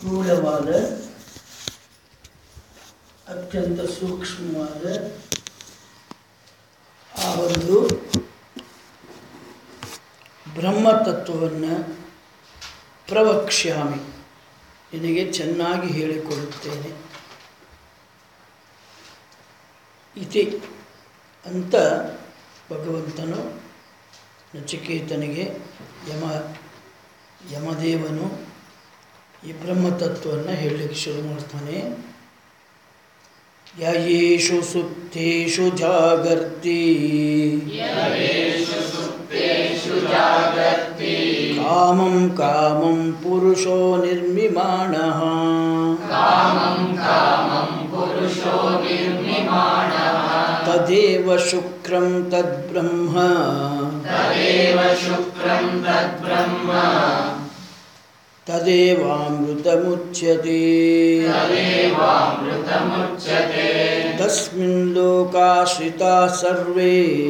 ಸ್ಥೂಲವಾದ ಅತ್ಯಂತ ಸೂಕ್ಷ್ಮವಾದ ಆ ಒಂದು ಬ್ರಹ್ಮತತ್ವವನ್ನು ಪ್ರವಕ್ಷ್ಯಾಮಿ ನಿನಗೆ ಚೆನ್ನಾಗಿ ಹೇಳಿಕೊಡುತ್ತೇನೆ ಇತಿ ಅಂತ ಭಗವಂತನು ನಚಿಕೇತನಿಗೆ ಯಮ ಯಮದೇವನು ಈ ಬ್ರಹ್ಮತತ್ವವನ್ನು ಹೇಳಲಿಕ್ಕೆ ಶುರು ಮಾಡ್ತಾನೆ ಯಯೇಷು ಸುಪ್ತೇಷು ಜಾಗರ್ತಿ ಕಾಮಂ ಕಾಮಂ ಪುರುಷೋ ನಿರ್ಮಿಮಾಣಃ ತದೇವ ಶುಕ್ರಂ ತದ್ಬ್ರಹ್ಮ ತದೇವಾಮೃತಮುಚ್ಯತೆ ತಸ್ಮಿನ್ ಲೋಕಾಶ್ರಿತಾ ಸರ್ವೇ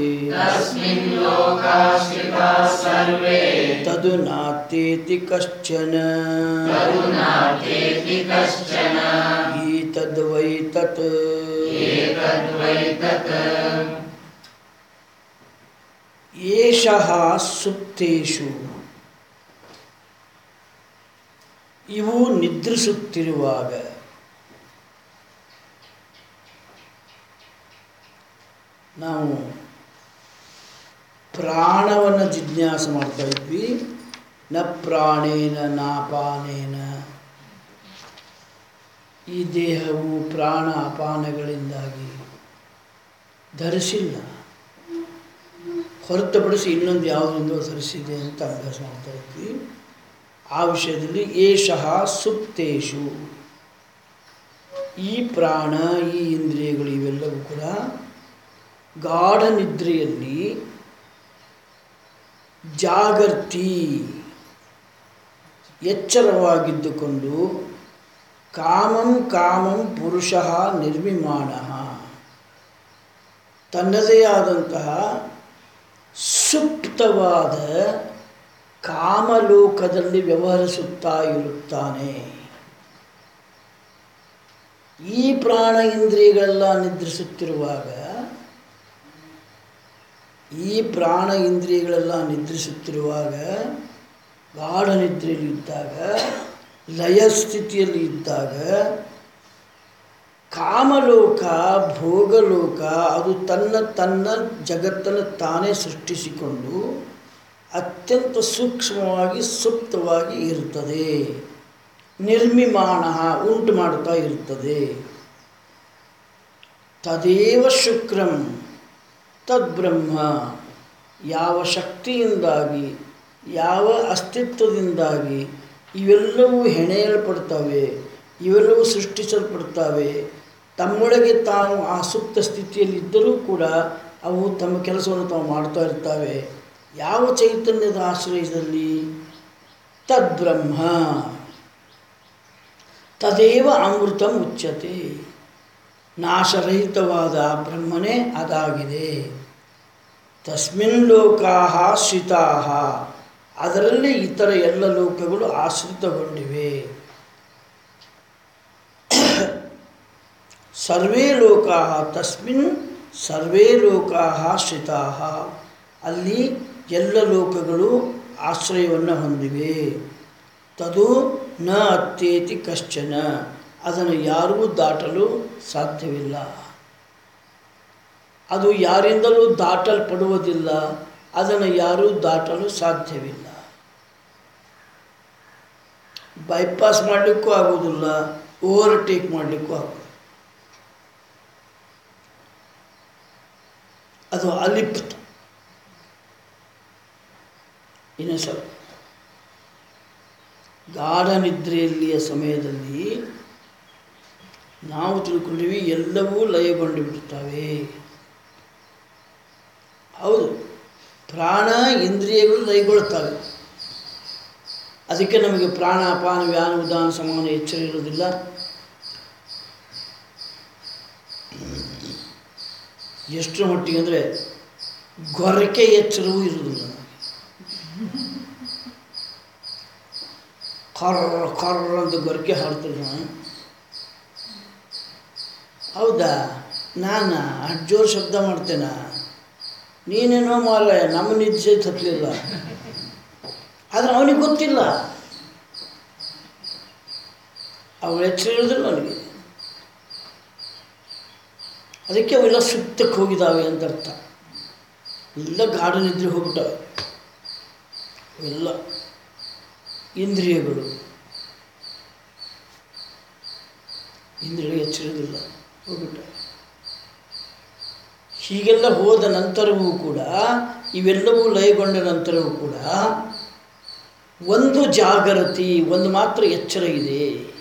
ತದು ನಾತ್ಯೇತಿ ಕಶ್ಚನ ಈತದ್ವೈ ತತ್ ಏಷಃ ಸುಪ್ತೇಷು ಇವು ನಿದ್ರಿಸುತ್ತಿರುವಾಗ ನಾವು ಪ್ರಾಣವನ್ನು ಜಿಜ್ಞಾಸೆ ಮಾಡ್ತಾ ಇದ್ವಿ ನ ಪ್ರಾಣೇನ ನಾಪಾನೇನ ಈ ದೇಹವು ಪ್ರಾಣ ಅಪಾನಗಳಿಂದಾಗಿ ಧರಿಸಿಲ್ಲ ಹೊರತುಪಡಿಸಿ ಇನ್ನೊಂದು ಯಾವುದರಿಂದ ಧರಿಸಿದೆ ಅಂತ ಅಭ್ಯಾಸ ಮಾಡ್ತಾ ಇದ್ವಿ ಆ ವಿಷಯದಲ್ಲಿ ಏಷಃ ಸುಪ್ತೇಷು ಈ ಪ್ರಾಣ ಈ ಇಂದ್ರಿಯಗಳು ಇವೆಲ್ಲವೂ ಕೂಡ ಗಾಢ ನಿದ್ರೆಯಲ್ಲಿ ಜಾಗರ್ತಿ ಎಚ್ಚರವಾಗಿದ್ದುಕೊಂಡು ಕಾಮಂ ಕಾಮಂ ಪುರುಷ ನಿರ್ವಿಮಾಣ ತನ್ನದೇ ಆದಂತಹ ಸುಪ್ತವಾದ ಕಾಮಲೋಕದಲ್ಲಿ ವ್ಯವಹರಿಸುತ್ತಾ ಇರುತ್ತಾನೆ ಈ ಪ್ರಾಣ ಇಂದ್ರಿಯಗಳೆಲ್ಲ ನಿದ್ರಿಸುತ್ತಿರುವಾಗ ಈ ಪ್ರಾಣ ಇಂದ್ರಿಯಗಳೆಲ್ಲ ನಿದ್ರಿಸುತ್ತಿರುವಾಗ ಗಾಢ ನಿದ್ರೆಯಲ್ಲಿ ಇದ್ದಾಗ ಲಯ ಸ್ಥಿತಿಯಲ್ಲಿ ಇದ್ದಾಗ ಕಾಮಲೋಕ ಭೋಗಲೋಕ ಅದು ತನ್ನ ತನ್ನ ಜಗತ್ತನ್ನು ತಾನೇ ಸೃಷ್ಟಿಸಿಕೊಂಡು ಅತ್ಯಂತ ಸೂಕ್ಷ್ಮವಾಗಿ ಸುಪ್ತವಾಗಿ ಇರುತ್ತದೆ ನಿರ್ಮಿಮಾಣ ಉಂಟು ಮಾಡುತ್ತಾ ಇರುತ್ತದೆ ತದೇವ ಶುಕ್ರಂ ತದ್ಬ್ರಹ್ಮ ಯಾವ ಶಕ್ತಿಯಿಂದಾಗಿ ಯಾವ ಅಸ್ತಿತ್ವದಿಂದಾಗಿ ಇವೆಲ್ಲವೂ ಹೆಣೆಯಲ್ಪಡ್ತವೆ ಇವೆಲ್ಲವೂ ಸೃಷ್ಟಿಸಲ್ಪಡ್ತವೆ ತಮ್ಮೊಳಗೆ ತಾವು ಆ ಸುಪ್ತ ಸ್ಥಿತಿಯಲ್ಲಿದ್ದರೂ ಕೂಡ ಅವು ತಮ್ಮ ಕೆಲಸವನ್ನು ತಾವು ಮಾಡ್ತಾ ಇರ್ತವೆ ಯಾವ ಚೈತನ್ಯದ ಆಶ್ರಯದಲ್ಲಿ ತದ್ಬ್ರಹ್ಮ ತದೇವ ಅಮೃತ ಮುಚ್ಚತೆ ನಾಶರಹಿತವಾದ ಬ್ರಹ್ಮನೇ ಅದಾಗಿದೆ ತಸ್ಮಿನ್ ಲೋಕಾ ಶ್ರಿತಾ ಅದರಲ್ಲಿ ಇತರ ಎಲ್ಲ ಲೋಕಗಳು ಆಶ್ರಿತಗೊಂಡಿವೆ ಸರ್ವೇ ಲೋಕಾ ತಸ್ಮಿನ್ ಸರ್ವೇ ಲೋಕಾ ಶ್ರಿತಾ ಅಲ್ಲಿ ಎಲ್ಲ ಲೋಕಗಳು ಆಶ್ರಯವನ್ನು ಹೊಂದಿವೆ ತದು ನ ಅತ್ಯೇತಿ ಕಶ್ಚನ ಅದನ್ನು ಯಾರೂ ದಾಟಲು ಸಾಧ್ಯವಿಲ್ಲ ಅದು ಯಾರಿಂದಲೂ ದಾಟಲ್ಪಡುವುದಿಲ್ಲ ಅದನ್ನು ಯಾರೂ ದಾಟಲು ಸಾಧ್ಯವಿಲ್ಲ ಬೈಪಾಸ್ ಮಾಡಲಿಕ್ಕೂ ಆಗೋದಿಲ್ಲ ಓವರ್ಟೇಕ್ ಮಾಡಲಿಕ್ಕೂ ಆಗೋದು ಅದು ಅಲಿಪ್ತ ಇನ್ನು ಸ್ವಲ್ಪ ಗಾಢ ನಿದ್ರೆಯಲ್ಲಿಯ ಸಮಯದಲ್ಲಿ ನಾವು ತಿಳ್ಕೊಂಡಿವಿ ಎಲ್ಲವೂ ಲಯಗೊಂಡು ಬಿಡುತ್ತವೆ ಹೌದು ಪ್ರಾಣ ಇಂದ್ರಿಯಗಳು ಲಯಗೊಳ್ಳುತ್ತವೆ ಅದಕ್ಕೆ ನಮಗೆ ಪ್ರಾಣ ಅಪಾನ ವ್ಯಾನ ಉದಾನ ಸಮಾನ ಎಚ್ಚರ ಇರುವುದಿಲ್ಲ ಎಷ್ಟರ ಮಟ್ಟಿಗೆ ಅಂದರೆ ಗೊರಕೆ ಎಚ್ಚರವೂ ಇರುವುದಿಲ್ಲ ಕರ್ರ ಕರ್ರ ಅಂತ ಗೊರಕೆ ಹಾಡ್ತಿದ್ರು ಹೌದಾ ನಾನು ಅಷ್ಟು ಜೋರು ಶಬ್ದ ಮಾಡ್ತೇನ ನೀನೇನೋ ಮಾರ ನಮ್ಮ ನಿದ್ದೆ ತಪ್ಪಲಿಲ್ಲ ಆದರೆ ಅವನಿಗೆ ಗೊತ್ತಿಲ್ಲ ಅವಳು ಎಚ್ಚರ ಹೇಳಿದ್ರು ಅವನಿಗೆ ಅದಕ್ಕೆ ಅವೆಲ್ಲ ಸುತ್ತಕ್ಕೆ ಹೋಗಿದ್ದಾವೆ ಅಂತ ಅರ್ಥ ಎಲ್ಲ ಗಾಢ ನಿದ್ರೆ ಹೋಗ್ಬಿಟ್ಟವೆ ಎಲ್ಲ ಇಂದ್ರಿಯಗಳು ಇಂದ್ರಿಯ ಎಚ್ಚರದಿಲ್ಲ ಹೋಗ್ಬಿಟ್ಟವೆ ಹೀಗೆಲ್ಲ ಹೋದ ನಂತರವೂ ಕೂಡ ಇವೆಲ್ಲವೂ ಲಯಗೊಂಡ ನಂತರವೂ ಕೂಡ ಒಂದು ಜಾಗೃತಿ ಒಂದು ಮಾತ್ರ ಎಚ್ಚರ ಇದೆ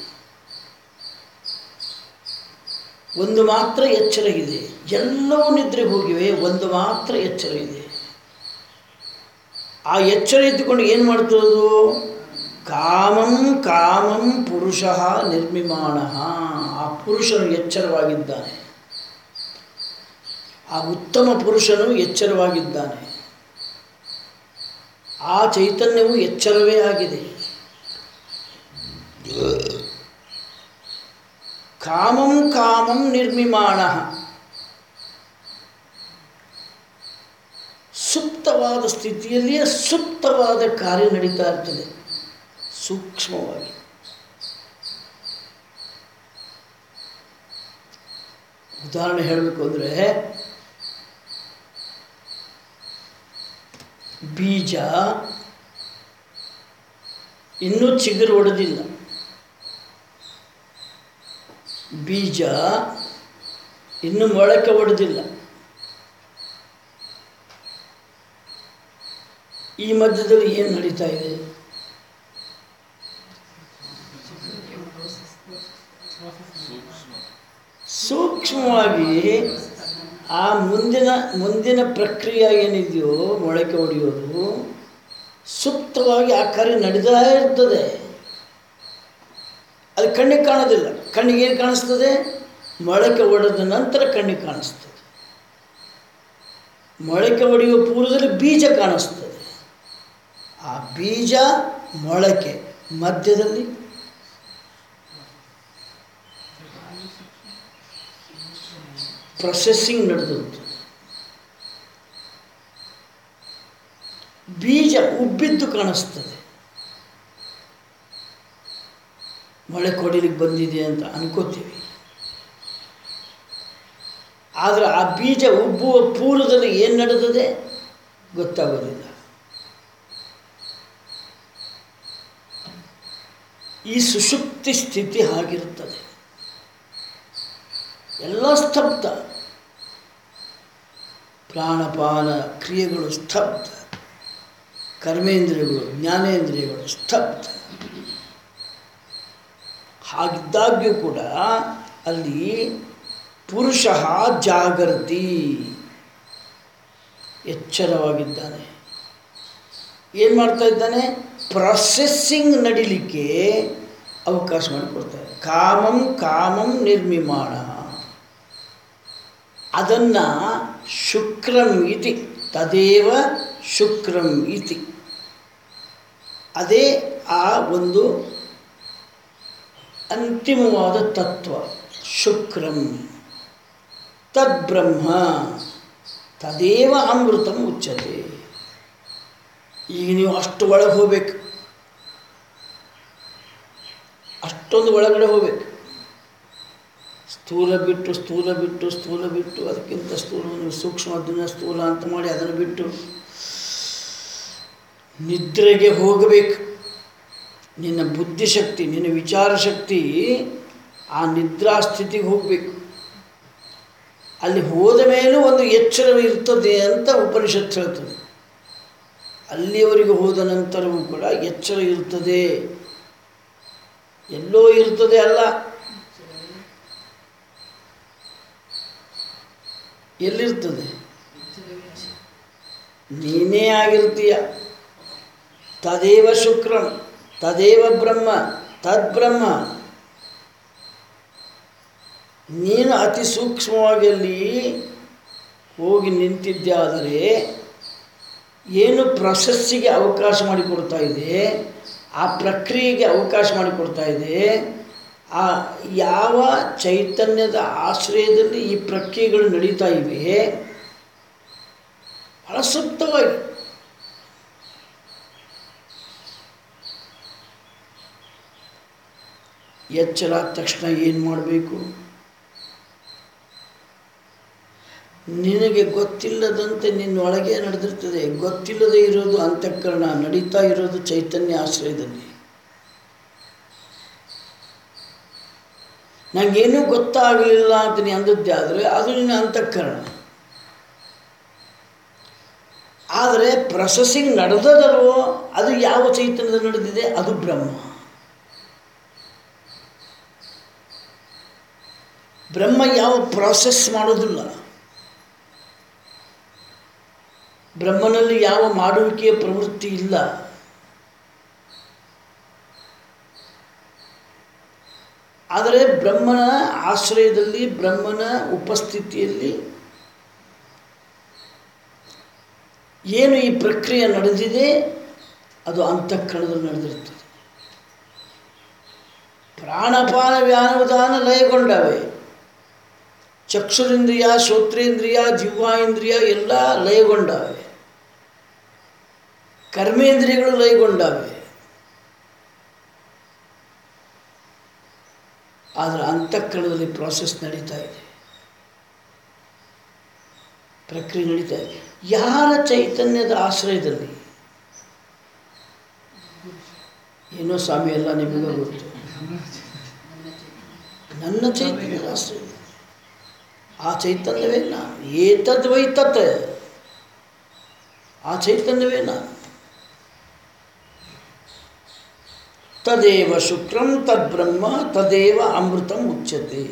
ಒಂದು ಮಾತ್ರ ಎಚ್ಚರ ಇದೆ ಎಲ್ಲವೂ ನಿದ್ರೆ ಹೋಗಿವೆ ಒಂದು ಮಾತ್ರ ಎಚ್ಚರ ಇದೆ ಆ ಎಚ್ಚರ ಇದ್ದುಕೊಂಡು ಏನು ಮಾಡ್ತಿರೋದು ಕಾಮಂ ಕಾಮಂ ಪುರುಷ ನಿರ್ಮಿಮಾಣ ಆ ಪುರುಷನು ಎಚ್ಚರವಾಗಿದ್ದಾನೆ ಆ ಉತ್ತಮ ಪುರುಷನು ಎಚ್ಚರವಾಗಿದ್ದಾನೆ ಆ ಚೈತನ್ಯವು ಎಚ್ಚರವೇ ಆಗಿದೆ ಕಾಮಂ ಕಾಮಂ ನಿರ್ಮಿಮಾಣ ಸುಪ್ತವಾದ ಸ್ಥಿತಿಯಲ್ಲಿಯೇ ಸುಪ್ತವಾದ ಕಾರ್ಯ ನಡೀತಾ ಇರ್ತದೆ ಸೂಕ್ಷ್ಮವಾಗಿ ಉದಾಹರಣೆ ಹೇಳಬೇಕು ಅಂದರೆ ಬೀಜ ಇನ್ನೂ ಚಿಗುರು ಒಡೆದಿಲ್ಲ ಬೀಜ ಇನ್ನೂ ಮೊಳಕೆ ಒಡೆದಿಲ್ಲ ಈ ಮಧ್ಯದಲ್ಲಿ ಏನು ನಡೀತಾ ಇದೆ ಸೂಕ್ಷ್ಮವಾಗಿ ಆ ಮುಂದಿನ ಮುಂದಿನ ಪ್ರಕ್ರಿಯೆ ಏನಿದೆಯೋ ಮೊಳಕೆ ಹೊಡೆಯೋದು ಸುಪ್ತವಾಗಿ ಆ ಕಾರ್ಯ ನಡೀತಾ ಇರ್ತದೆ ಅದು ಕಣ್ಣಿಗೆ ಕಾಣೋದಿಲ್ಲ ಕಣ್ಣಿಗೆ ಏನು ಕಾಣಿಸ್ತದೆ ಮೊಳಕೆ ಒಡೆದ ನಂತರ ಕಣ್ಣಿಗೆ ಕಾಣಿಸ್ತದೆ ಮೊಳಕೆ ಒಡೆಯುವ ಪೂರ್ವದಲ್ಲಿ ಬೀಜ ಕಾಣಿಸ್ತದೆ ಆ ಬೀಜ ಮೊಳಕೆ ಮಧ್ಯದಲ್ಲಿ ಪ್ರೊಸೆಸ್ಸಿಂಗ್ ನಡೆದದ್ದು ಬೀಜ ಉಬ್ಬಿದ್ದು ಕಾಣಿಸ್ತದೆ ಮಳೆ ಕೊಡಿಲಿಕ್ಕೆ ಬಂದಿದೆ ಅಂತ ಅನ್ಕೋತೀವಿ ಆದರೆ ಆ ಬೀಜ ಉಬ್ಬುವ ಪೂರ್ವದಲ್ಲಿ ಏನು ನಡೆದಿದೆ ಗೊತ್ತಾಗೋದಿಲ್ಲ ಈ ಸುಷುಪ್ತಿ ಸ್ಥಿತಿ ಹಾಗಿರುತ್ತದೆ ಎಲ್ಲ ಸ್ತಬ್ಧ ಪ್ರಾಣಪಾನ ಕ್ರಿಯೆಗಳು ಸ್ತಬ್ಧ ಕರ್ಮೇಂದ್ರಿಯಗಳು ಜ್ಞಾನೇಂದ್ರಿಯಗಳು ಸ್ತಬ್ಧ ಹಾಗಿದ್ದಾಗ್ಯೂ ಕೂಡ ಅಲ್ಲಿ ಪುರುಷ ಜಾಗೃತಿ ಎಚ್ಚರವಾಗಿದ್ದಾನೆ ಏನು ಮಾಡ್ತಾ ಇದ್ದಾನೆ ಪ್ರೊಸೆಸ್ಸಿಂಗ್ ನಡಿಲಿಕ್ಕೆ ಅವಕಾಶ ಮಾಡಿಕೊಡ್ತಾರೆ ಕಾಮಂ ಕಾಮಂ ನಿರ್ಮಿಮಾಣ ಅದನ್ನು ಶುಕ್ರಂ ಇತಿ ತದೇವ ಶುಕ್ರಂ ಇತಿ ಅದೇ ಆ ಒಂದು ಅಂತಿಮವಾದ ತತ್ವ ಶುಕ್ರಂ ತದ್ಬ್ರಹ್ಮ ತದೇವ ಅಮೃತಂ ಉಚ್ಯತೆ ಈಗ ನೀವು ಅಷ್ಟು ಒಳಗೆ ಹೋಗ್ಬೇಕು ಅಷ್ಟೊಂದು ಒಳಗಡೆ ಹೋಗ್ಬೇಕು ಸ್ಥೂಲ ಬಿಟ್ಟು ಸ್ಥೂಲ ಬಿಟ್ಟು ಸ್ಥೂಲ ಬಿಟ್ಟು ಅದಕ್ಕಿಂತ ಸ್ಥೂಲ ಸೂಕ್ಷ್ಮ ಅದನ್ನ ಸ್ಥೂಲ ಅಂತ ಮಾಡಿ ಅದನ್ನು ಬಿಟ್ಟು ನಿದ್ರೆಗೆ ಹೋಗಬೇಕು ನಿನ್ನ ಬುದ್ಧಿಶಕ್ತಿ ನಿನ್ನ ವಿಚಾರ ಶಕ್ತಿ ಆ ನಿದ್ರಾ ಸ್ಥಿತಿಗೆ ಹೋಗಬೇಕು ಅಲ್ಲಿ ಹೋದ ಮೇಲೂ ಒಂದು ಎಚ್ಚರವಿರ್ತದೆ ಅಂತ ಉಪನಿಷತ್ತು ಹೇಳ್ತದೆ ಅಲ್ಲಿಯವರೆಗೆ ಹೋದ ನಂತರವೂ ಕೂಡ ಎಚ್ಚರ ಇರ್ತದೆ ಎಲ್ಲೋ ಇರ್ತದೆ ಅಲ್ಲ ಎಲ್ಲಿರ್ತದೆ ನೀನೇ ಆಗಿರ್ತೀಯ ತದೇವ ಶುಕ್ರಂ ತದೇವ ಬ್ರಹ್ಮ ತದ್ಬ್ರಹ್ಮ ನೀನು ಅತಿ ಸೂಕ್ಷ್ಮವಾಗಿ ಅಲ್ಲಿ ಹೋಗಿ ನಿಂತಿದ್ದಾದರೆ ಏನು ಪ್ರೊಸೆಸ್ಸಿಗೆ ಅವಕಾಶ ಮಾಡಿಕೊಡ್ತಾ ಇದೆ ಆ ಪ್ರಕ್ರಿಯೆಗೆ ಅವಕಾಶ ಮಾಡಿಕೊಡ್ತಾ ಇದೆ ಆ ಯಾವ ಚೈತನ್ಯದ ಆಶ್ರಯದಲ್ಲಿ ಈ ಪ್ರಕ್ರಿಯೆಗಳು ನಡೀತಾ ಇವೆ ಬಹಳ ಸೂಕ್ತವಾಗಿ ಎಚ್ಚರ ಆದ ತಕ್ಷಣ ಏನು ಮಾಡಬೇಕು ನಿನಗೆ ಗೊತ್ತಿಲ್ಲದಂತೆ ನಿನ್ನೊಳಗೆ ನಡೆದಿರ್ತದೆ ಗೊತ್ತಿಲ್ಲದೆ ಇರೋದು ಅಂತಃಕರಣ ನಡೀತಾ ಇರೋದು ಚೈತನ್ಯ ಆಶ್ರಯದಲ್ಲಿ ನನಗೇನೂ ಗೊತ್ತಾಗಲಿಲ್ಲ ಅಂತ ನೀ ಅಂದದ್ದೇ ಆದರೆ ಅದು ನಿನ್ನ ಅಂತಃಕರಣ ಆದರೆ ಪ್ರೊಸೆಸಿಂಗ್ ನಡೆದದಲ್ವೋ ಅದು ಯಾವ ಚೈತನ್ಯದಲ್ಲಿ ನಡೆದಿದೆ ಅದು ಬ್ರಹ್ಮ ಬ್ರಹ್ಮ ಯಾವ ಪ್ರಾಸೆಸ್ ಮಾಡೋದಿಲ್ಲ ಬ್ರಹ್ಮನಲ್ಲಿ ಯಾವ ಮಾಡುವಿಕೆಯ ಪ್ರವೃತ್ತಿ ಇಲ್ಲ ಆದರೆ ಬ್ರಹ್ಮನ ಆಶ್ರಯದಲ್ಲಿ ಬ್ರಹ್ಮನ ಉಪಸ್ಥಿತಿಯಲ್ಲಿ ಏನು ಈ ಪ್ರಕ್ರಿಯೆ ನಡೆದಿದೆ ಅದು ಅಂತಃಕರಣದಲ್ಲಿ ನಡೆದಿರ್ತದೆ ಪ್ರಾಣಪಾನ ವ್ಯಾನೋದಾನ ಲಯಗೊಂಡವೆ ಚಕ್ಷುರಿಂದ್ರಿಯ ಶ್ರೋತ್ರೇಂದ್ರಿಯ ಜಿಹ್ವಾಂದ್ರಿಯ ಎಲ್ಲ ಲಯಗೊಂಡವೆ ಕರ್ಮೇಂದ್ರಿಯಗಳು ಲಯಗೊಂಡವೆ ಆದರೆ ಅಂತಃಕರಣದಲ್ಲಿ ಪ್ರಾಸೆಸ್ ನಡೀತಾ ಇದೆ ಪ್ರಕ್ರಿಯೆ ನಡೀತಾ ಇದೆ ಯಾರ ಚೈತನ್ಯದ ಆಶ್ರಯದಲ್ಲಿ ಏನೋ ಸ್ವಾಮಿ ಎಲ್ಲ ನಿಮಗೂ ಗೊತ್ತು ನನ್ನ ಚೈತನ್ಯದ ಆಶ್ರಯ ಆ ಚೈತನ್ಯವೇ ನಾನು ಏತದ್ ವೈ ತತ್ ಆ ಚೈತನ್ಯವೇ ನಾನು ತದೇವ ಶುಕ್ರಂ ತದ್ಬ್ರಹ್ಮ ತದೇವ ಅಮೃತಂ ಉಚ್ಯತೆ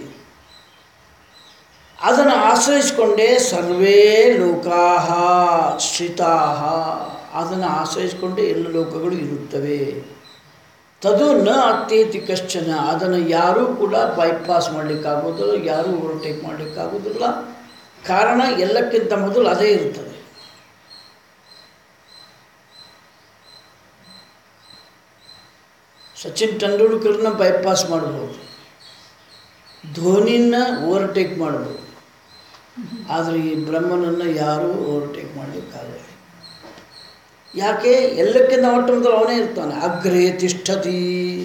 ಅದನ್ನು ಆಶ್ರಯಿಸಿಕೊಂಡೇ ಸರ್ವೇ ಲೋಕಾ ಶ್ರಿತಾ ಅದನ್ನು ಆಶ್ರಯಿಸಿಕೊಂಡೇ ಎಲ್ಲ ಲೋಕಗಳು ಇರುತ್ತವೆ ತದು ನ ಅತ್ಯೇತಿ ಕಶ್ಚನ ಅದನ್ನು ಯಾರೂ ಕೂಡ ಬೈಪಾಸ್ ಮಾಡಲಿಕ್ಕಾಗೋದಿಲ್ಲ ಯಾರೂ ಓವರ್ಟೇಕ್ ಮಾಡಲಿಕ್ಕಾಗೋದಿಲ್ಲ ಕಾರಣ ಎಲ್ಲಕ್ಕಿಂತ ಮೊದಲು ಅದೇ ಇರ್ತದೆ ಸಚಿನ್ ತೆಂಡೂಲ್ಕರ್ನ ಬೈಪಾಸ್ ಮಾಡ್ಬೋದು ಧೋನಿನ ಓವರ್ಟೇಕ್ ಮಾಡ್ಬೋದು ಆದರೆ ಈ ಬ್ರಹ್ಮನನ್ನು ಯಾರೂ ಓವರ್ಟೇಕ್ ಮಾಡಲಿಕ್ಕಾಗಲ್ಲ ಯಾಕೆ ಎಲ್ಲಕ್ಕಿಂತ ಮೊಟ್ಟ ಮೊದಲು ಅವನೇ ಇರ್ತಾನೆ ಅಗ್ರೇ ತಿಷ್ಠತಿ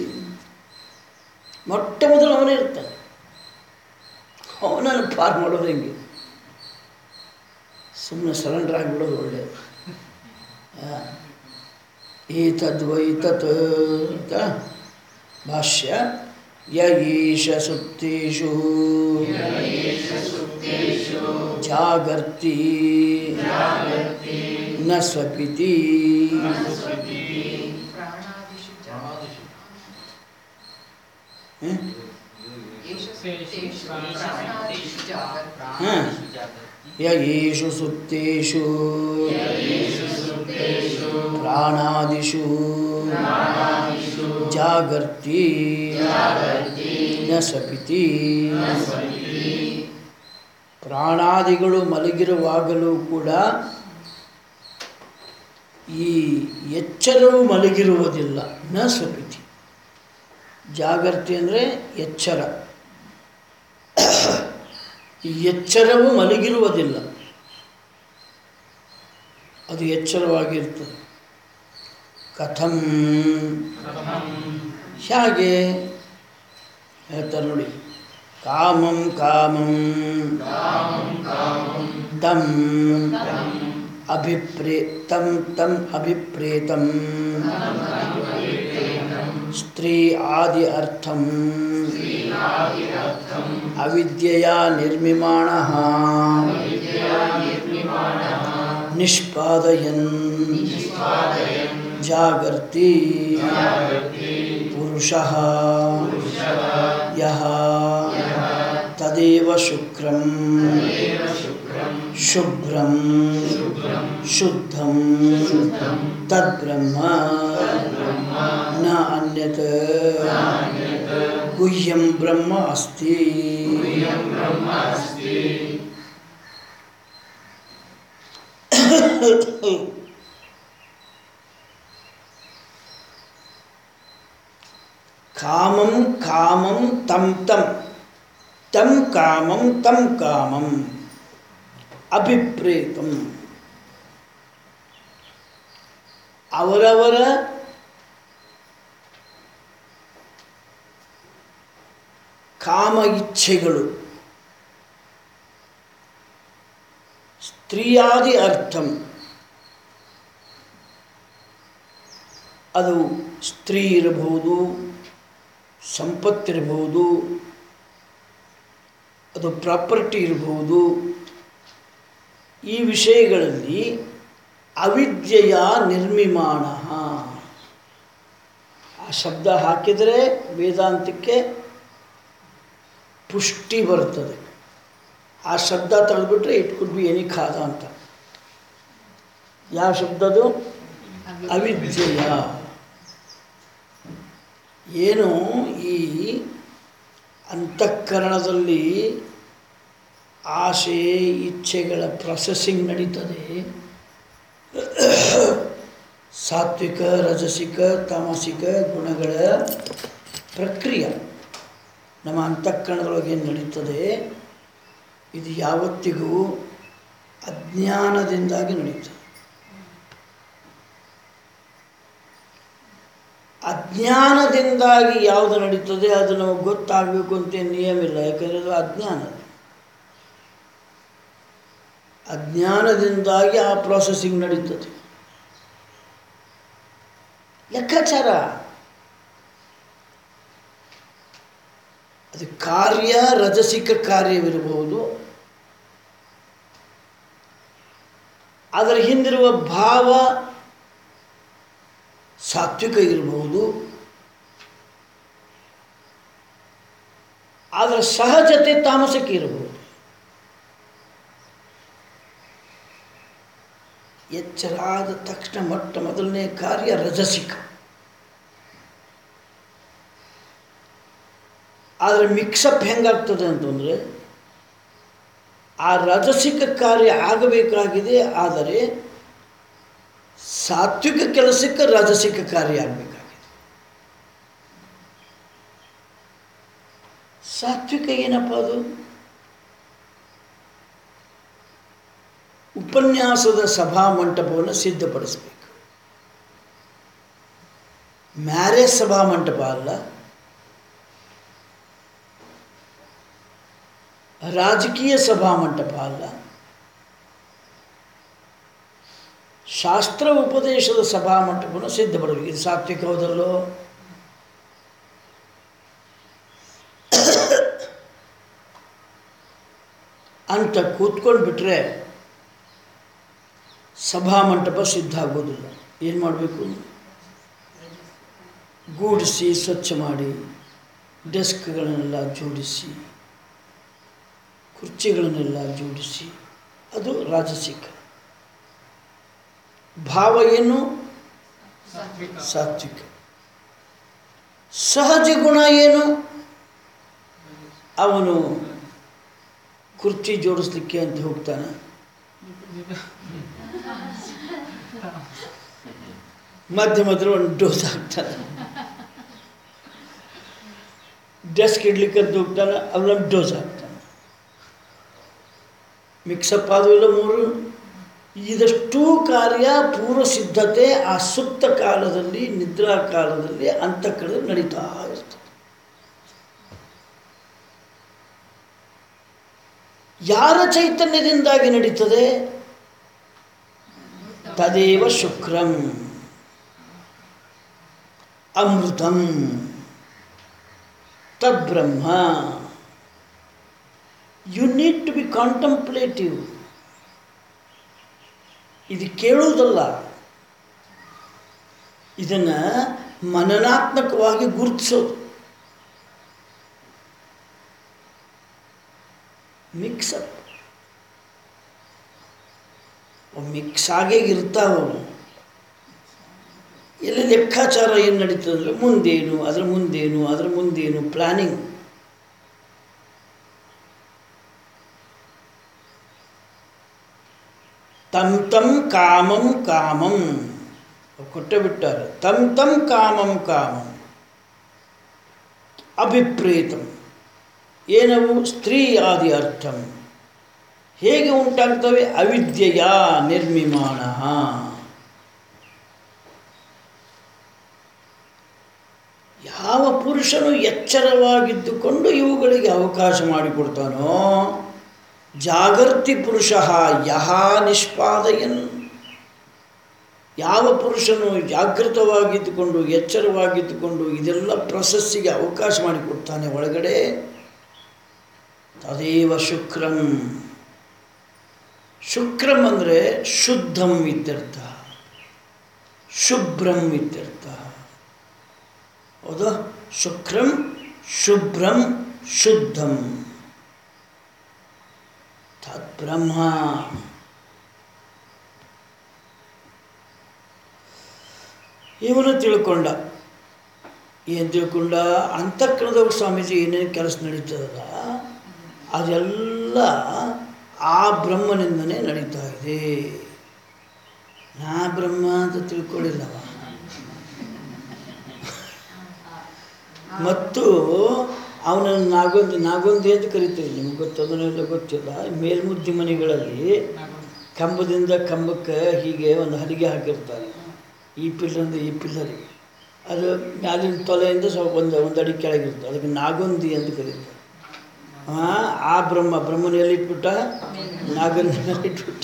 ಮೊಟ್ಟ ಮೊದಲು ಅವನೇ ಇರ್ತಾನೆ ಅವನನ್ನು ಪಾರ್ ಮಾಡೋದು ಹೆಂಗೆ ಸುಮ್ಮನೆ ಸರೆಂಡರ್ ಆಗಿಬಿಡೋದು ಒಳ್ಳೆಯದು ಆ, ಏತದ್ವೈ ತತ್ ಅಂತ ಭಾಷ್ಯ ಯ ಈಶ ಸುಪ್ತೇಷು ಜಾಗರ್ತಿ ನ ಸ್ವಪಿತಿ ಪ್ರಾಣಾದಿಷು ಪ್ರಾಣಾದಿಷು ಹ? ಯೇಷು ಪ್ರಾಣಾದಿಷು ಜಾಗರ್ತಿ ಹ. ಯ ಈಷು ಸುಪ್ತೇಷು ಪ್ರಾಣಾದಿಷು ಜಾಗರ್ತಿ ನ ಸ್ವಪಿತಿ ಪ್ರಾಣಾದಿಗಳು ಮಲಗಿರುವಾಗಲೂ ಕೂಡ ಈ ಎಚ್ಚರವು ಮಲಗಿರುವುದಿಲ್ಲ ನ ಸ್ವಪಿತಿ ಜಾಗರ್ತಿ ಅಂದರೆ ಎಚ್ಚರ ಈ ಎಚ್ಚರವು ಮಲಗಿರುವುದಿಲ್ಲ ಅದು ಎಚ್ಚರವಾಗಿರ್ತದೆ ಕಥಂ ಹೇಗೆ ಹೇಳ್ತಾರೆ ನೋಡಿ ಕಾಮಂ ಕಾಮಂ ತಂ ಅಭಿಪ್ರೇ ತಂ ತಂ ಅಭಿಪ್ರೇತಂ ಸ್ತ್ರೀ ಆದಿ ಅರ್ಥಂ ಅವಿದ್ಯೆಯ ನಿರ್ಮಿಮಾಣ ನಿಷ್ಪಾದಯನ್ ಜಾಗರ್ತಿ ಪುರುಷ ಯಹ ತದೇವ ಶುಕ್ರಂ ಶುಭ್ರಂ ಶುದ್ಧಂ ತದ್ಬ್ರಹ್ಮ ನ ಅನ್ಯತ್ ಗುಹ್ಯಂ ಬ್ರಹ್ಮ ಅಸ್ತಿ ಕಾಮಂ ಕಾಮಂ ತಂ ತಂ ತಂ ಕಾಮಂ ತಂ ಕಾಮಂ ಅಭಿಪ್ರೇತಂ ಅವರವರ ಕಾಮ ಇಚ್ಛೆಗಳು ಸ್ತ್ರೀಯಾದಿ ಅರ್ಥಂ ಅದು ಸ್ತ್ರೀ ಇರಬಹುದು ಸಂಪತ್ತಿರಬಹುದು ಅದು ಪ್ರಾಪರ್ಟಿ ಇರಬಹುದು ಈ ವಿಷಯಗಳಲ್ಲಿ ಅವಿದ್ಯೆಯ ನಿರ್ಮಿಮಾಣ ಆ ಶಬ್ದ ಹಾಕಿದರೆ ವೇದಾಂತಕ್ಕೆ ಪುಷ್ಟಿ ಬರ್ತದೆ ಆ ಶಬ್ದ ತೆಗೆದುಬಿಟ್ರೆ ಇಟ್ ಕುಡ್ ಬಿ ಎನಿ ಖಾದ ಅಂತ ಯಾವ ಶಬ್ದದು ಅವಿದ್ಯೆಯ ಏನು ಈ ಅಂತಃಕರಣದಲ್ಲಿ ಆಸೆ ಇಚ್ಛೆಗಳ ಪ್ರೊಸೆಸಿಂಗ್ ನಡೀತದೆ ಸಾತ್ವಿಕ ರಜಸಿಕ ತಾಮಸಿಕ ಗುಣಗಳ ಪ್ರಕ್ರಿಯೆ ನಮ್ಮ ಅಂತಃಕರಣದೊಳಗೆ ಏನು ನಡೀತದೆ ಇದು ಯಾವತ್ತಿಗೂ ಅಜ್ಞಾನದಿಂದಾಗಿ ನಡೀತದೆ ಅಜ್ಞಾನದಿಂದಾಗಿ ಯಾವುದು ನಡೀತದೆ ಅದು ನಮಗೆ ಗೊತ್ತಾಗಬೇಕು ಅಂತ ಏನ್ ನಿಯಮ ಇಲ್ಲ ಯಾಕಂದರೆ ಅದು ಅಜ್ಞಾನ ಅಜ್ಞಾನದಿಂದಾಗಿ ಆ ಪ್ರಾಸೆಸಿಂಗ್ ನಡೀತದೆ ಲೆಕ್ಕಾಚಾರ ಅದು ಕಾರ್ಯ ರಜಸಿಕ ಕಾರ್ಯವಿರಬಹುದು ಅದರ ಹಿಂದಿರುವ ಭಾವ ಸಾತ್ವಿಕ ಇರಬಹುದು ಅದರ ಸಹಜತೆ ತಾಮಸಕ್ಕೆ ಇರಬಹುದು ಎಚ್ಚರಾದ ತಕ್ಷಣ ಮೊಟ್ಟ ಮೊದಲನೇ ಕಾರ್ಯ ರಜಸಿಕ ಆದರೆ ಮಿಕ್ಸಪ್ ಹೆಂಗಾಗ್ತದೆ ಅಂತಂದರೆ ಆ ರಜಸಿಕ ಕಾರ್ಯ ಆಗಬೇಕಾಗಿದೆ ಆದರೆ ಸಾತ್ವಿಕ ಕೆಲಸಕ್ಕೆ ರಾಜಸಿಕ ಕಾರ್ಯ ಆಗಬೇಕಾಗಿದೆ ಸಾತ್ವಿಕ ಏನಪ್ಪ ಅದು ಉಪನ್ಯಾಸದ ಸಭಾ ಮಂಟಪವನ್ನು ಸಿದ್ಧಪಡಿಸಬೇಕು ಮ್ಯಾರೇಜ್ ಸಭಾ ಮಂಟಪ ಅಲ್ಲ ರಾಜಕೀಯ ಸಭಾ ಮಂಟಪ ಅಲ್ಲ ಶಾಸ್ತ್ರ ಉಪದೇಶದ ಸಭಾ ಮಂಟಪವನ್ನು ಸಿದ್ಧಪಡಬೇಕು ಇದು ಸಾತ್ವಿಕ ಹೌದಲ್ಲೋ ಅಂತ ಕೂತ್ಕೊಂಡು ಬಿಟ್ಟರೆ ಸಭಾ ಮಂಟಪ ಸಿದ್ಧ ಆಗೋದಿಲ್ಲ ಏನು ಮಾಡಬೇಕು ಗೂಡಿಸಿ ಸ್ವಚ್ಛ ಮಾಡಿ ಡೆಸ್ಕ್ಗಳನ್ನೆಲ್ಲ ಜೋಡಿಸಿ ಕುರ್ಚಿಗಳನ್ನೆಲ್ಲ ಜೋಡಿಸಿ ಅದು ರಾಜಸಿಕ ಭಾವ ಏನು ಸಾತ್ವಿಕ ಸಹಜ ಗುಣ ಏನು ಅವನು ಕುರ್ಚಿ ಜೋಡಿಸ್ಲಿಕ್ಕೆ ಅಂತ ಹೋಗ್ತಾನೆ ಮಧ್ಯ ಮಧ್ಯ ಒಂದು ಡೋಸ್ ಹಾಕ್ತಾನೆ ಡೆಸ್ಕ್ ಇಡ್ಲಿಕ್ಕೆ ಅಂತ ಹೋಗ್ತಾನೆ ಅವನೊಂದು ಡೋಸ್ ಹಾಕ್ತಾನೆ ಮಿಕ್ಸಪ್ ಆದವು ಇಲ್ಲ ಮೂರು ಇದಷ್ಟು ಕಾರ್ಯ ಪೂರ್ವ ಸಿದ್ಧತೆ ಆ ಸುಪ್ತ ಕಾಲದಲ್ಲಿ ನಿದ್ರಾ ಕಾಲದಲ್ಲಿ ಅಂತಃಕಡೆ ನಡೀತಾ ಇರ್ತದೆ ಯಾರ ಚೈತನ್ಯದಿಂದಾಗಿ ನಡೀತದೆ ತದೇವ ಶುಕ್ರಂ ಅಮೃತಂ ತದ್ಬ್ರಹ್ಮ you need to be contemplative ಇದು ಕೇಳುವುದಲ್ಲ ಇದನ್ನು ಮನನಾತ್ಮಕವಾಗಿ ಗುರುತಿಸೋದು ಮಿಕ್ಸಪ್ ಮಿಕ್ಸ್ ಆಗೇ ಇರ್ತಾವವು ಎಲ್ಲ ಲೆಕ್ಕಾಚಾರ ಏನು ನಡೀತದೆ ಅಂದರೆ ಮುಂದೇನು ಅದರ ಮುಂದೇನು ಅದರ ಮುಂದೇನು ಪ್ಲ್ಯಾನಿಂಗ್ ತಂ ತಂ ಕಾಮಂ ಕಾಮಂ ಕೊಟ್ಟೆ ಬಿಟ್ಟಾರೆ ತಂ ತಂ ಕಾಮಂ ಕಾಮಂ ಅಭಿಪ್ರೇತಂ ಏನವು ಸ್ತ್ರೀ ಆದಿ ಅರ್ಥಂ ಹೇಗೆ ಉಂಟಾಗ್ತವೆ ಅವಿದ್ಯೆಯ ನಿರ್ಮಿಮಾಣ ಯಾವ ಪುರುಷನು ಎಚ್ಚರವಾಗಿದ್ದುಕೊಂಡು ಇವುಗಳಿಗೆ ಅವಕಾಶ ಮಾಡಿಕೊಡ್ತಾನೋ ಜಾಗರ್ತಿ ಪುರುಷ ಯಹ ನಿಷ್ಪಾದಯನ್ ಯಾವ ಪುರುಷನು ಜಾಗೃತವಾಗಿದ್ದುಕೊಂಡು ಎಚ್ಚರವಾಗಿದ್ದುಕೊಂಡು ಇದೆಲ್ಲ ಪ್ರೊಸೆಸ್ಸಿಗೆ ಅವಕಾಶ ಮಾಡಿಕೊಡ್ತಾನೆ ಒಳಗಡೆ ತದೇವ ಶುಕ್ರಂ ಶುಕ್ರಂ ಅಂದರೆ ಶುದ್ಧಂ ಇತ್ಯರ್ಥ ಶುಭ್ರಂ ಇತ್ಯರ್ಥ ಹೌದಾ ಶುಕ್ರಂ ಶುಭ್ರಂ ಶುದ್ಧಂ ತದ್ಬ್ರಹ್ಮ ಇವನು ತಿಳ್ಕೊಂಡ ಏನು ತಿಳ್ಕೊಂಡ ಅಂತಃಕರಣದವ್ರ ಸ್ವಾಮೀಜಿ ಏನೇನು ಕೆಲಸ ನಡೀತದಲ್ಲ ಅದೆಲ್ಲ ಆ ಬ್ರಹ್ಮನಿಂದನೇ ನಡೀತಾ ಇದೆ ನಾ ಬ್ರಹ್ಮ ಅಂತ ತಿಳ್ಕೊಳ್ಳಿಲ್ಲವ ಮತ್ತು ಅವನನ್ನು ನಾಗೊಂದಿ ನಾಗೊಂದಿ ಅಂತ ಕರಿತೀವಿ ನಿಮ್ಗೆ ಗೊತ್ತದನ್ನೆಲ್ಲ ಗೊತ್ತಿಲ್ಲ ಮೇಲ್ಮುದ್ದಿ ಮನೆಗಳಲ್ಲಿ ಕಂಬದಿಂದ ಕಂಬಕ್ಕೆ ಹೀಗೆ ಒಂದು ಹಲಿಗೆ ಹಾಕಿರ್ತಾರೆ ಈ ಪಿಲ್ಲರಿಂದ ಈ ಪಿಲ್ಲರಿಗೆ ಅದು ಮ್ಯಾಲಿನ ತೊಲೆಯಿಂದ ಸ್ವಲ್ಪ ಒಂದು ಒಂದು ಅಡಿ ಕೆಳಗಿರ್ತದೆ ಅದಕ್ಕೆ ನಾಗೊಂದಿ ಅಂತ ಕರೀತಾರೆ ಹಾಂ ಆ ಬ್ರಹ್ಮ ಬ್ರಹ್ಮನ ಎಲ್ಲಿಟ್ಬಿಟ್ಟ ನಾಗೊಂದಿ ಮೇಲೆ ಇಟ್ಬಿಟ್ಟ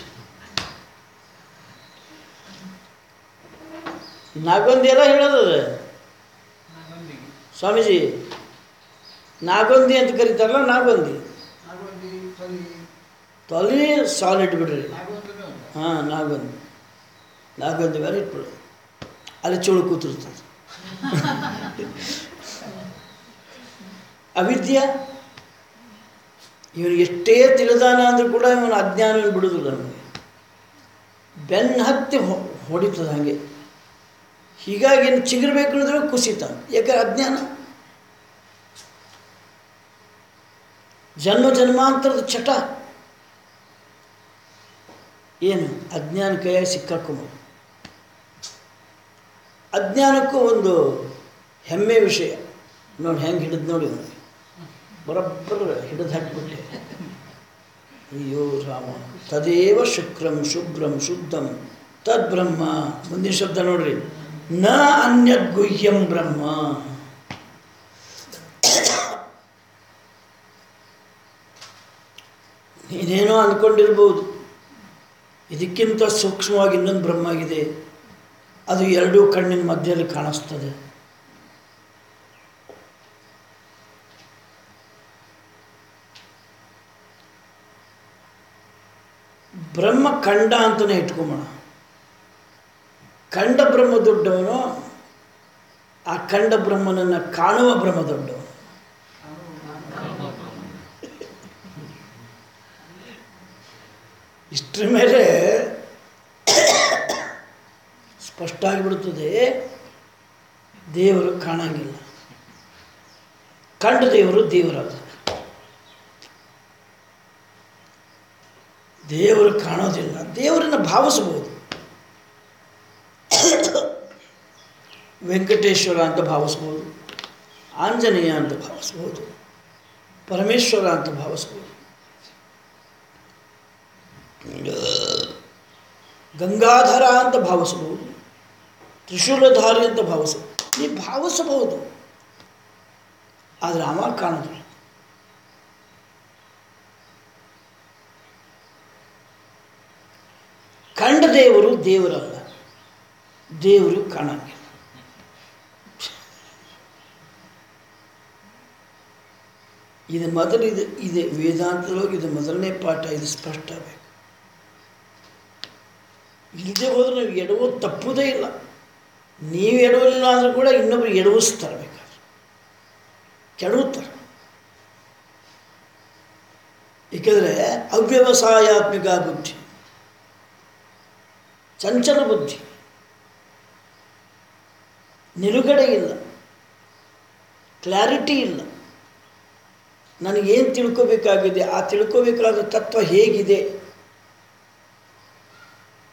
ನಾಗೊಂದಿ ಎಲ್ಲ ಹೇಳೋದದ ಸ್ವಾಮೀಜಿ ನಾಗೊಂದಿ ಅಂತ ಕರೀತಾರಲ್ಲ ನಾಗೊಂದಿ ತೊಲಿ ಸಾಲಿಡ್ ಬಿಡ್ರಿ ಹಾಂ ನಾಗೊಂದಿ ನಾಗೊಂದಿ ಮೇಲೆ ಇಟ್ಬಿಡು ಅಲ್ಲಿ ಚೋಳು ಕೂತಿರ್ತದೆ ಅವಿದ್ಯ ಇವನು ಎಷ್ಟೇ ತಿಳಿದಾನ ಅಂದರೂ ಕೂಡ ಇವನು ಅಜ್ಞಾನ ಬಿಡುವುದಿಲ್ಲ ನಮಗೆ ಬೆನ್ನು ಹತ್ತಿ ಹೊ ಹೊಡಿತದೆ ಹಾಗೆ ಹೀಗಾಗಿ ಇನ್ನು ಚಿಗುರ್ಬೇಕು ಅಂದ್ರೆ ಕುಸಿತ ಯಾಕೆ ಅಜ್ಞಾನ ಜನ್ಮ ಜನ್ಮಾಂತರದ ಚಟ ಏನು ಅಜ್ಞಾನ ಕೈಯಾಗಿ ಸಿಕ್ಕಾಕೊಂಬೋದು ಅಜ್ಞಾನಕ್ಕೂ ಒಂದು ಹೆಮ್ಮೆ ವಿಷಯ ನೋಡಿ ಹೆಂಗೆ ಹಿಡಿದು ನೋಡಿ ಅವನಿಗೆ ಬರೋಬ್ಬರ ಹಿಡಿದು ಹಾಕಿಬಿಟ್ಟೆ ಅಯ್ಯೋ ರಾಮ ತದೇವ ಶುಕ್ರಂ ಶುಭ್ರಂ ಶುದ್ಧಂ ತದ್ಬ್ರಹ್ಮ ಮುಂದಿನ ಶಬ್ದ ನೋಡ್ರಿ ನ ಅನ್ಯದ್ ಗುಹ್ಯಂ ಬ್ರಹ್ಮ ನೀನೇನೋ ಅಂದ್ಕೊಂಡಿರ್ಬೋದು ಇದಕ್ಕಿಂತ ಸೂಕ್ಷ್ಮವಾಗಿ ಇನ್ನೊಂದು ಬ್ರಹ್ಮ ಇದೆ ಅದು ಎರಡೂ ಕಣ್ಣಿನ ಮಧ್ಯದಲ್ಲಿ ಕಾಣಿಸ್ತದೆ ಬ್ರಹ್ಮ ಕಂಡ ಅಂತಲೇ ಇಟ್ಕೊಂಬೋಣ ಕಂಡ ಬ್ರಹ್ಮ ದೊಡ್ಡವನು ಆ ಕಂಡ ಬ್ರಹ್ಮನನ್ನು ಕಾಣುವ ಬ್ರಹ್ಮ ದೊಡ್ಡವನು ಇಷ್ಟರ ಮೇಲೆ ಸ್ಪಷ್ಟ ಆಗಿಬಿಡುತ್ತದೆ ದೇವರು ಕಾಣಂಗಿಲ್ಲ ಕಂಡ ದೇವರು ದೇವರಲ್ಲ ದೇವರು ಕಾಣೋದಿಲ್ಲ ದೇವರನ್ನು ಭಾವಿಸಬಹುದು ವೆಂಕಟೇಶ್ವರ ಅಂತ ಭಾವಿಸ್ಬೋದು ಆಂಜನೇಯ ಅಂತ ಭಾವಿಸ್ಬೋದು ಪರಮೇಶ್ವರ ಅಂತ ಭಾವಿಸ್ಬೋದು ಗಂಗಾಧರ ಅಂತ ಭಾವಿಸಬಹುದು ತ್ರಿಶೂಲಧಾರಿ ಅಂತ ಭಾವಿಸಬಹುದು ನೀ ಭಾವಿಸಬಹುದು ಆದರೆ ಅವ ಕಾಣೋದಿಲ್ಲ ಕಂಡ ದೇವರು ದೇವರಲ್ಲ ದೇವರು ಕಾಣಂಗಿಲ್ಲ ಇದು ಮೊದಲು ಇದು ಇದೆ ವೇದಾಂತದೊಳಗೆ ಇದು ಮೊದಲನೇ ಪಾಠ ಇದು ಸ್ಪಷ್ಟ ಬೇಕು ಇಲ್ಲದೆ ಹೋದ್ರೆ ನಾವು ಎಡವೋದು ತಪ್ಪುವುದೇ ಇಲ್ಲ ನೀವು ಎಡವಲಿಲ್ಲ ಅಂದರೂ ಕೂಡ ಇನ್ನೊಬ್ರು ಎಡವಿಸ್ತಾರೆ ಬೇಕಾದ್ರೆ ಕೆಡವುತ್ತಾರೆ ಏಕೆಂದರೆ ಅವ್ಯವಸಾಯಾತ್ಮಿಕ ಬುದ್ಧಿ ಚಂಚಲ ಬುದ್ಧಿ ನಿಲುಗಡೆ ಇಲ್ಲ ಕ್ಲಾರಿಟಿ ಇಲ್ಲ ನನಗೇನು ತಿಳ್ಕೋಬೇಕಾಗಿದೆ ಆ ತಿಳ್ಕೋಬೇಕಾದ ತತ್ವ ಹೇಗಿದೆ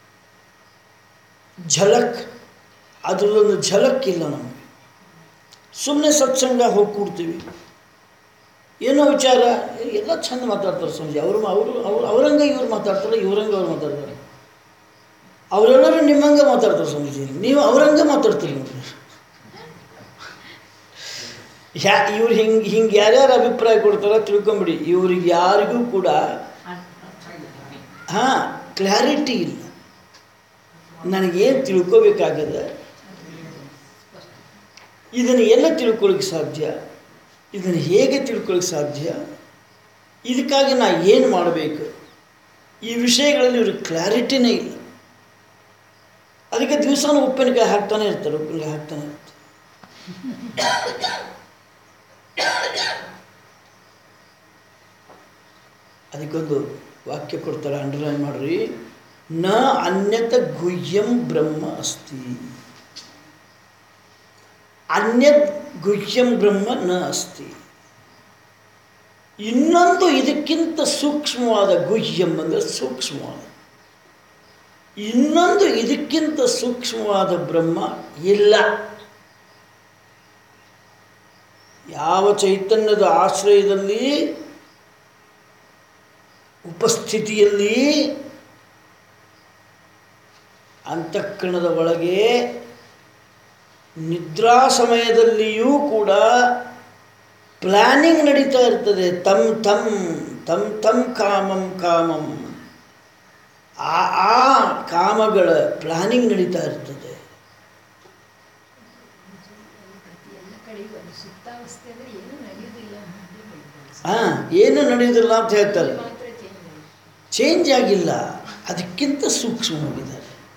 ಝಲಕ್ ಅದರಲ್ಲೊಂದು ಝಲಕ್ ಇಲ್ಲ ನಮಗೆ ಸುಮ್ಮನೆ ಸತ್ಸಂಗ ಹೋಗಿ ಕೂಡ್ತೀವಿ ಏನೋ ವಿಚಾರ ಎಲ್ಲ ಚಂದ ಮಾತಾಡ್ತಾರೆ ಸ್ವಾಮೀಜಿ ಅವರು ಅವರು ಅವ್ರು ಅವರಂಗೆ ಇವ್ರು ಮಾತಾಡ್ತಾರೆ ಇವ್ರಂಗೆ ಅವ್ರು ಮಾತಾಡ್ತಾರೆ ಅವರೆಲ್ಲರೂ ನಿಮ್ಮಂಗೆ ಮಾತಾಡ್ತಾರೆ ಸ್ವಾಮೀಜಿ ನೀವು ಅವರಂಗೆ ಮಾತಾಡ್ತೀರಿ ನೋಡ್ರಿ ಯಾ ಇವ್ರು ಹಿಂಗೆ ಹಿಂಗೆ ಯಾರ್ಯಾರು ಅಭಿಪ್ರಾಯ ಕೊಡ್ತಾರೋ ತಿಳ್ಕೊಂಬಿಡಿ ಇವ್ರಿಗೆ ಯಾರಿಗೂ ಕೂಡ ಹಾಂ ಕ್ಲಾರಿಟಿ ಇಲ್ಲ ನನಗೇನು ತಿಳ್ಕೊಬೇಕಾಗದ ಇದನ್ನು ಎಲ್ಲ ತಿಳ್ಕೊಳ್ಳಿಕ್ಕೆ ಸಾಧ್ಯ ಇದನ್ನು ಹೇಗೆ ತಿಳ್ಕೊಳ್ಳಿಕ್ಕೆ ಸಾಧ್ಯ ಇದಕ್ಕಾಗಿ ನಾ ಏನು ಮಾಡಬೇಕು ಈ ವಿಷಯಗಳಲ್ಲಿ ಇವ್ರಿಗೆ ಕ್ಲಾರಿಟಿನೇ ಇಲ್ಲ ಅದಕ್ಕೆ ದಿವಸನೂ ಉಪ್ಪಿನಕಾಯಿ ಹಾಕ್ತಾನೆ ಇರ್ತಾರೆ ಉಪ್ಪಿನಕಾಯಿ ಹಾಕ್ತಾನೆ ಇರ್ತಾರೆ ಅದಕ್ಕೊಂದು ವಾಕ್ಯ ಕೊಡ್ತಾರೆ ಅಂಡರ್ಲೈನ್ ಮಾಡ್ರಿ ನ ಅನ್ಯತ ಗುಹ್ಯಂ ಬ್ರಹ್ಮ ಅಸ್ತಿ ಅನ್ಯತ್ ಗುಹ್ಯಂ ಬ್ರಹ್ಮ ನ ಅಸ್ತಿ ಇನ್ನೊಂದು ಇದಕ್ಕಿಂತ ಸೂಕ್ಷ್ಮವಾದ ಗುಹ್ಯಂ ಅಂದರೆ ಸೂಕ್ಷ್ಮವಾದ ಇನ್ನೊಂದು ಇದಕ್ಕಿಂತ ಸೂಕ್ಷ್ಮವಾದ ಬ್ರಹ್ಮ ಇಲ್ಲ ಯಾವ ಚೈತನ್ಯದ ಆಶ್ರಯದಲ್ಲಿ ಉಪಸ್ಥಿತಿಯಲ್ಲಿ ಅಂತಃಕರಣದ ಒಳಗೆ ನಿದ್ರಾ ಸಮಯದಲ್ಲಿಯೂ ಕೂಡ ಪ್ಲ್ಯಾನಿಂಗ್ ನಡೀತಾ ಇರ್ತದೆ ತಮ್ ತಮ್ ತಮ್ ತಮ್ ಕಾಮಂ ಕಾಮಂ ಆ ಆ ಕಾಮಗಳ ಪ್ಲ್ಯಾನಿಂಗ್ ನಡೀತಾ ಇರ್ತದೆ ಎಲ್ಲ ಕಡೆಗೂ ಅದು ಸುಪ್ತಾವಸ್ಥೆ ಅಂದರೆ ಏನೂ ನಡೆಯೋದಿಲ್ಲ ಮಧ್ಯೆ ಬೆಳೀತದೆ. ಹಾಂ ಏನು ನಡೆಯೋದಿಲ್ಲ ಅಂತ ಹೇಳ್ತಾರೆ ಮಾತ್ರ ಚೇಂಜ್ ಆಗುತ್ತೆ ಚೇಂಜ್ ಆಗಿಲ್ಲ ಅದಕ್ಕಿಂತ ಸೂಕ್ಷ್ಮವಾಗಿದ್ದಾರೆ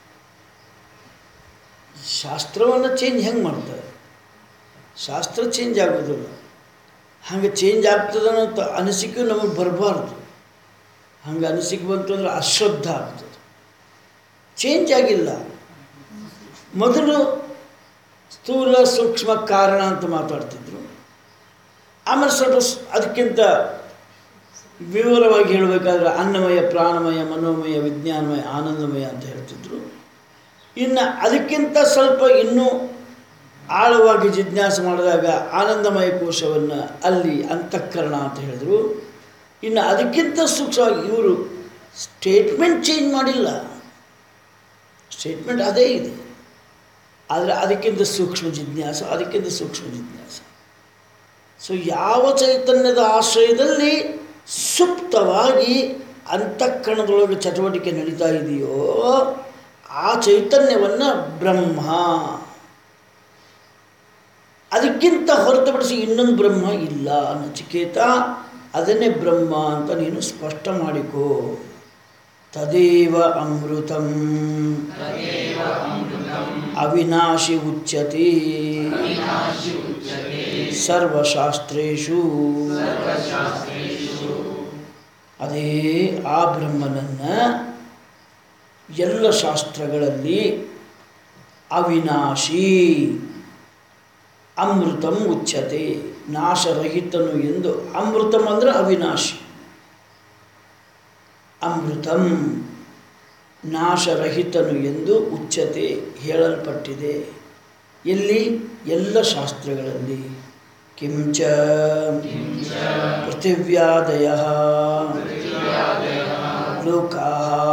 ಶಾಸ್ತ್ರವನ್ನು ಚೇಂಜ್ ಹೆಂಗೆ ಮಾಡ್ತಾರೆ ಶಾಸ್ತ್ರ ಚೇಂಜ್ ಆಗೋದಿಲ್ಲ ಹಾಗೆ ಚೇಂಜ್ ಆಗ್ತದೆ ಅನ್ನೋ ಅನಿಸಿಕೆ ನಮಗೆ ಬರಬಾರ್ದು ಹಂಗೆ ಅನಿಸಿಕೆ ಬಂತು ಅಂದರೆ ಅಶ್ರದ್ಧ ಆಗ್ತದೆ ಚೇಂಜ್ ಆಗಿಲ್ಲ ಮೊದಲು ಸ್ಥೂಲ ಸೂಕ್ಷ್ಮ ಕಾರಣ ಅಂತ ಮಾತಾಡ್ತಿದ್ರು ಆಮೇಲೆ ಸ್ವಲ್ಪ ಸ್- ಅದಕ್ಕಿಂತ ವಿವರವಾಗಿ ಹೇಳಬೇಕಾದ್ರೆ ಅನ್ನಮಯ ಪ್ರಾಣಮಯ ಮನೋಮಯ ವಿಜ್ಞಾನಮಯ ಆನಂದಮಯ ಅಂತ ಹೇಳ್ತಿದ್ರು ಇನ್ನು ಅದಕ್ಕಿಂತ ಸ್ವಲ್ಪ ಇನ್ನೂ ಆಳವಾಗಿ ಜಿಜ್ಞಾಸೆ ಮಾಡಿದಾಗ ಆನಂದಮಯ ಕೋಶವನ್ನು ಅಲ್ಲಿ ಅಂತಃಕರಣ ಅಂತ ಹೇಳಿದರು ಇನ್ನು ಅದಕ್ಕಿಂತ ಸೂಕ್ಷ್ಮವಾಗಿ ಇವರು ಸ್ಟೇಟ್ಮೆಂಟ್ ಚೇಂಜ್ ಮಾಡಿಲ್ಲ ಸ್ಟೇಟ್ಮೆಂಟ್ ಅದೇ ಇದೆ ಆದರೆ ಅದಕ್ಕಿಂತ ಸೂಕ್ಷ್ಮ ಜಿಜ್ಞಾಸ ಅದಕ್ಕಿಂತ ಸೂಕ್ಷ್ಮ ಜಿಜ್ಞಾಸ ಸೊ ಯಾವ ಚೈತನ್ಯದ ಆಶ್ರಯದಲ್ಲಿ ಸುಪ್ತವಾಗಿ ಅಂತಃಕರಣದೊಳಗೆ ಚಟುವಟಿಕೆ ನಡೀತಾ ಇದೆಯೋ ಆ ಚೈತನ್ಯವನ್ನು ಬ್ರಹ್ಮ ಅದಕ್ಕಿಂತ ಹೊರತುಪಡಿಸಿ ಇನ್ನೊಂದು ಬ್ರಹ್ಮ ಇಲ್ಲ ನಚಿಕೇತ ಅದನ್ನೇ ಬ್ರಹ್ಮ ಅಂತ ನೀನು ಸ್ಪಷ್ಟ ಮಾಡಿಕೋ ತದೇವ ಅಮೃತಂ ಅವಿನಾಶಿ ಉಚ್ಯತೆ ಸರ್ವಶಾಸ್ತ್ರೇಷು ಅದೇ ಆ ಬ್ರಹ್ಮನನ್ನು ಎಲ್ಲ ಶಾಸ್ತ್ರಗಳಲ್ಲಿ ಅವಿನಾಶಿ ಅಮೃತಂ ಉಚ್ಯತೆ ನಾಶರಹಿತನು ಎಂದು ಅಮೃತಂ ಅಂದರೆ ಅವಿನಾಶಿ ಅಮೃತಂ ನಾಶರಹಿತನು ಎಂದು ಉಚ್ಯತೆ ಹೇಳಲ್ಪಟ್ಟಿದೆ ಎಲ್ಲಿ ಎಲ್ಲ ಶಾಸ್ತ್ರಗಳಲ್ಲಿ ಕಿಂಚ ಪೃಥಿವ್ಯಾದಯ ಲೋಕಾ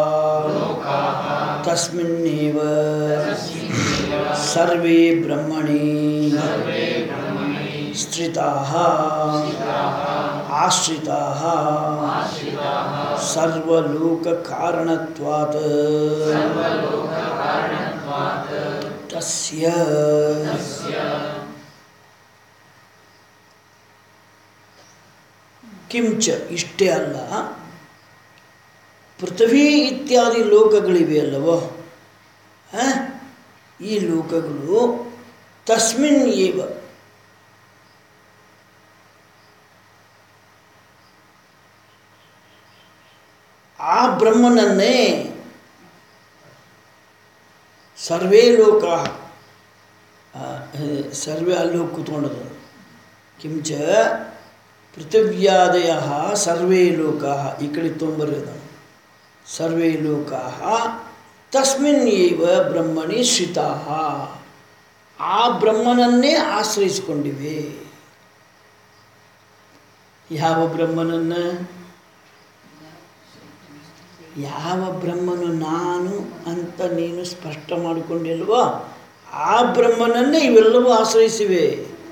ತಸ್ಮಿನ್ನೇವ ಸರ್ವೇ ಬ್ರಹ್ಮಣಿ ಸ್ಥಿತಾಃ ಆಶ್ರಿತಾಃ ಸರ್ವಲೋಕಕಾರಣತ್ವಾತ್ ತಸ್ಯ ಕಿಂಚ ಇಷ್ಟೇ ಅಲ್ಲ ಪೃಥ್ವಿ ಇತ್ಯಾದಿ ಲೋಕಗಳಿವೆ ಅಲ್ಲವೋ ಆ? ಈ ಲೋಕಗಳು ತಸ್ಮಿನ್ ಏವ ಆ ಬ್ರಹ್ಮನನ್ನೇ ಸರ್ವೇ ಲೋಕ ಆ, ಸರ್ವೇ ಅಲ್ಲಿ ಹೋಗಿ ಕೂತ್ಕೊಂಡದು ಕಿಂಚ ಪೃಥಿವ್ಯಾದಯ ಸರ್ವೇ ಲೋಕಾ ಈ ಕಡೆ ತೊಂಬರ್ರಿ ಅದನ್ನು ಸರ್ವೇ ಲೋಕಾ ತಸ್ಮಿನ್ ಏವ ಬ್ರಹ್ಮಣಿ ಶ್ರಿತಾ ಆ ಬ್ರಹ್ಮನನ್ನೇ ಆಶ್ರಯಿಸಿಕೊಂಡಿವೆ ಯಾವ ಬ್ರಹ್ಮನನ್ನು ಯಾವ ಬ್ರಹ್ಮನು ನಾನು ಅಂತ ನೀನು ಸ್ಪಷ್ಟ ಮಾಡಿಕೊಂಡಿಲ್ವೋ ಆ ಬ್ರಹ್ಮನನ್ನೇ ಇವೆಲ್ಲವೂ ಆಶ್ರಯಿಸಿವೆ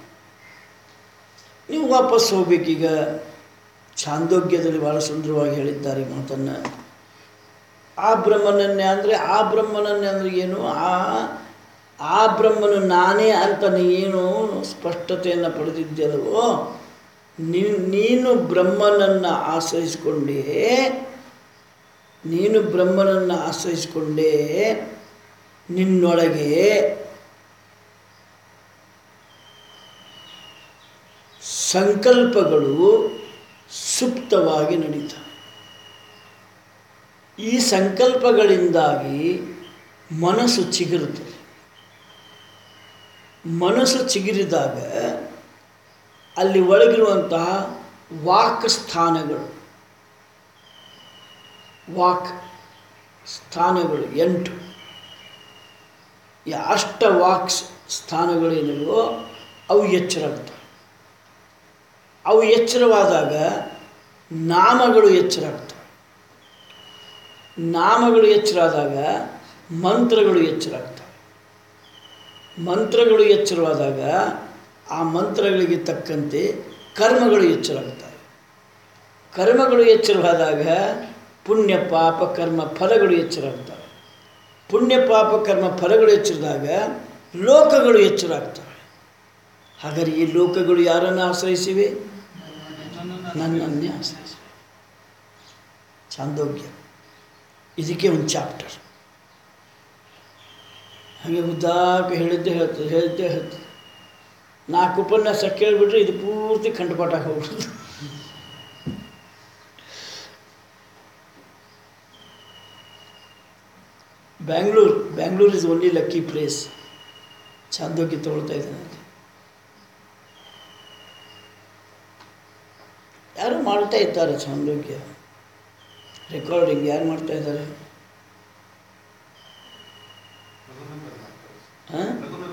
ನೀವು ವಾಪಸ್ ಹೋಗ್ಬೇಕೀಗ ಛಾಂದೋಗ್ಯದಲ್ಲಿ ಭಾಳ ಸುಂದರವಾಗಿ ಹೇಳಿದ್ದಾರೆ ಈ ಮಾತನ್ನು ಆ ಬ್ರಹ್ಮನನ್ನೇ ಅಂದರೆ ಆ ಬ್ರಹ್ಮನನ್ನೇ ಅಂದರೆ ಏನು ಆ ಆ ಬ್ರಹ್ಮನು ನಾನೇ ಅಂತ ನೀನು ಸ್ಪಷ್ಟತೆಯನ್ನು ಪಡೆದಿದ್ದೆಯಲ್ವೋ ನೀನು ನೀನು ಬ್ರಹ್ಮನನ್ನು ಆಶ್ರಯಿಸಿಕೊಂಡೇ ನೀನು ಬ್ರಹ್ಮನನ್ನು ಆಶ್ರಯಿಸಿಕೊಂಡೇ ನಿನ್ನೊಳಗೆ ಸಂಕಲ್ಪಗಳು ಸುಪ್ತವಾಗಿ ನಡೀತವೆ ಈ ಸಂಕಲ್ಪಗಳಿಂದಾಗಿ ಮನಸ್ಸು ಚಿಗುರುತ್ತದೆ ಮನಸ್ಸು ಚಿಗುರಿದಾಗ ಅಲ್ಲಿ ಒಳಗಿರುವಂತಹ ವಾಕ್ ಸ್ಥಾನಗಳು ವಾಕ್ ಸ್ಥಾನಗಳು ಎಂಟು ಈ ಅಷ್ಟ ವಾಕ್ ಸ್ಥಾನಗಳೇನಿವೋ ಅವು ಎಚ್ಚರಾಗ್ತವೆ ಅವು ಎಚ್ಚರವಾದಾಗ ನಾಮಗಳು ಎಚ್ಚರಾಗ್ತವೆ ನಾಮಗಳು ಎಚ್ಚರಾದಾಗ ಮಂತ್ರಗಳು ಎಚ್ಚರಾಗ್ತವೆ ಮಂತ್ರಗಳು ಎಚ್ಚರವಾದಾಗ ಆ ಮಂತ್ರಗಳಿಗೆ ತಕ್ಕಂತೆ ಕರ್ಮಗಳು ಎಚ್ಚರಾಗ್ತವೆ ಕರ್ಮಗಳು ಎಚ್ಚರವಾದಾಗ ಪುಣ್ಯ ಪಾಪ ಕರ್ಮ ಫಲಗಳು ಎಚ್ಚರಾಗ್ತವೆ ಪುಣ್ಯ ಪಾಪ ಕರ್ಮ ಫಲಗಳು ಎಚ್ಚರದಾಗ ಲೋಕಗಳು ಎಚ್ಚರಾಗ್ತವೆ ಹಾಗಾದರೆ ಈ ಲೋಕಗಳು ಯಾರನ್ನು ಆಶ್ರಯಿಸಿವೆ ನನ್ನನ್ನೇ ಆಶ್ರಯಿಸಿವೆ ಚಾಂದೋಗ್ಯ ಇದಕ್ಕೆ ಒಂದು ಚಾಪ್ಟರ್ ಹಾಗೆ ಉದ್ದಾಕ ಹೇಳಿದ್ದೆ ಹೇಳ್ತದೆ ಹೇಳಿದ್ದೆ ಹೇಳ್ತದೆ ನಾಲ್ಕು ಉಪನ್ಯಾಸ ಕೇಳಿಬಿಟ್ರೆ ಇದು ಪೂರ್ತಿ ಕಂಠಪಾಠ ಹೋಗ್ಬಿಡ್ತದೆ Bangalore Bangalore is only lucky place Chandogya ತಗೊಳ್ತಾ ಇದ್ದಾನೆ ಅಲ್ಲಿ ಯಾರು ಮಾಡ್ತಾ ಇದ್ದಾರೆ ಚಾಂದೋಗ್ಯ ರೆಕಾರ್ಡಿಂಗ್ ಯಾರು ಮಾಡ್ತಾ ಇದ್ದಾರೆ ಹಾಂ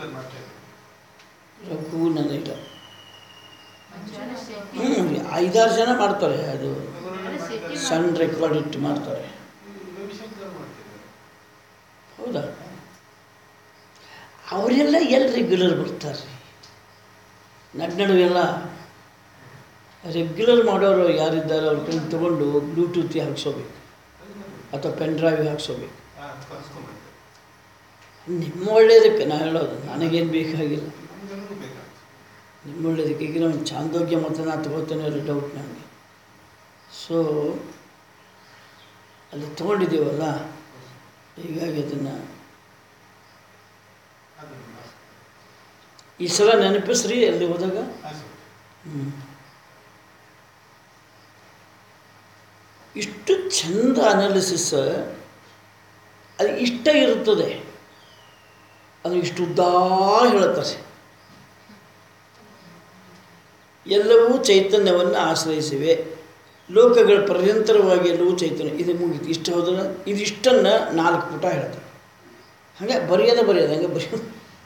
ರಘು ನನಗಿಲ್ಲ ಮಂಜುನಾಥ ಶೆಟ್ಟಿ ಹ್ಞೂ ಐದಾರು ಜನ ಮಾಡ್ತಾರೆ ಅದು ಸಣ್ಣ ರೆಕಾರ್ಡ್ ಇಟ್ಟು ಮಾಡ್ತಾರೆ ಹೌದಾ ಅವರೆಲ್ಲ ಎಲ್ಲಿ ರೆಗ್ಯುಲರ್ ಬರ್ತಾರೆ ನಡ್ ನಡುವೆಲ್ಲ ರೆಗ್ಯುಲರ್ ಮಾಡೋರು ಯಾರಿದ್ದಾರೆ ಅವ್ರ ಕೈ ತೊಗೊಂಡು ಬ್ಲೂಟೂತ್ಗೆ ಹಾಕ್ಸೋಬೇಕು ಅಥವಾ ಪೆನ್ ಡ್ರೈವ್ಗೆ ಹಾಕ್ಸೋಬೇಕು ನಿಮ್ಮ ಒಳ್ಳೇದಕ್ಕೆ ನಾ ಹೇಳೋದು ನನಗೇನು ಬೇಕಾಗಿಲ್ಲ ನಿಮ್ಮ ಒಳ್ಳೇದಕ್ಕೆ ಈಗ ನಾನು ಚಾಂದೋಗ್ಯ ಮತ್ತು ನಾನು ತಗೋತೇನೆ ಅನ್ನೋ ಡೌಟ್ ನನಗೆ ಸೊ ಅಲ್ಲಿ ತೊಗೊಂಡಿದ್ದೀವಲ್ಲ ಹೀಗಾಗಿ ಅದನ್ನು ಈ ಸಲ ನೆನಪಿಸ್ರಿ ಅಲ್ಲಿ ಹೋದಾಗ ಹ್ಮ್. ಇಷ್ಟು ಚಂದ ಅನಾಲಿಸಿಸ್ ಅದು ಇಷ್ಟ ಇರುತ್ತದೆ ಅದು ಇಷ್ಟು ಉದ್ದಾ ಹೇಳ್ತಾರೆ ಎಲ್ಲವೂ ಚೈತನ್ಯವನ್ನು ಆಶ್ರಯಿಸಿವೆ ಲೋಕಗಳ ಪರ್ಯಂತರವಾಗಿ ಎಲ್ಲವೂ ಚೈತನ್ಯ ಇದು ಮುಗಿತು ಇಷ್ಟು ಹೋದ್ರೆ ಇದಿಷ್ಟನ್ನು ನಾಲ್ಕು ಪುಟ ಹೇಳ್ತಾರೆ ಹಾಗೆ ಬರೆಯೋದೇ ಬರೆಯೋದು ಹಂಗೆ ಬರೆಯೋದು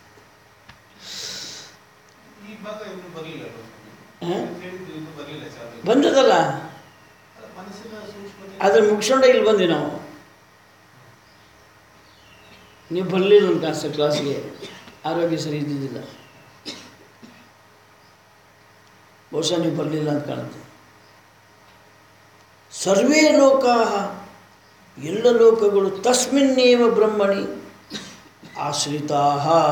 ಈ ಭಾಗ ಇನ್ನು ಬರಲಿಲ್ಲ ಹಾ? ಹೇಳಿದ್ದು ಇನ್ನು ಬರಲಿಲ್ಲ ಚಾಲು ಬಂದದಲ್ಲ ಮನಸ್ಸಿನ ಸೂಕ್ಷ್ಮತೆ ಅದನ್ನು ಮುಗಿಸ್ಕೊಂಡೆ ಇಲ್ಲಿ ಬಂದ್ವಿ ನಾವು ನೀವು ಬರಲಿಲ್ಲ ಅಂತ ಕಾಣಿಸ್ತ ಕ್ಲಾಸ್ಗೆ ಆರೋಗ್ಯ ಸರಿ ಇದ್ದಿದ್ದಿಲ್ಲ ಬಹುಶಃ ನೀವು ಬರಲಿಲ್ಲ ಅಂತ ಕಾಣುತ್ತೆ ಸರ್ವೇ ಲೋಕ ಎಲ್ಲ ಲೋಕಗಳು ತಸ್ಮಿನ್ನೇವ ಬ್ರಹ್ಮಣಿ ಆಶ್ರಿತಾ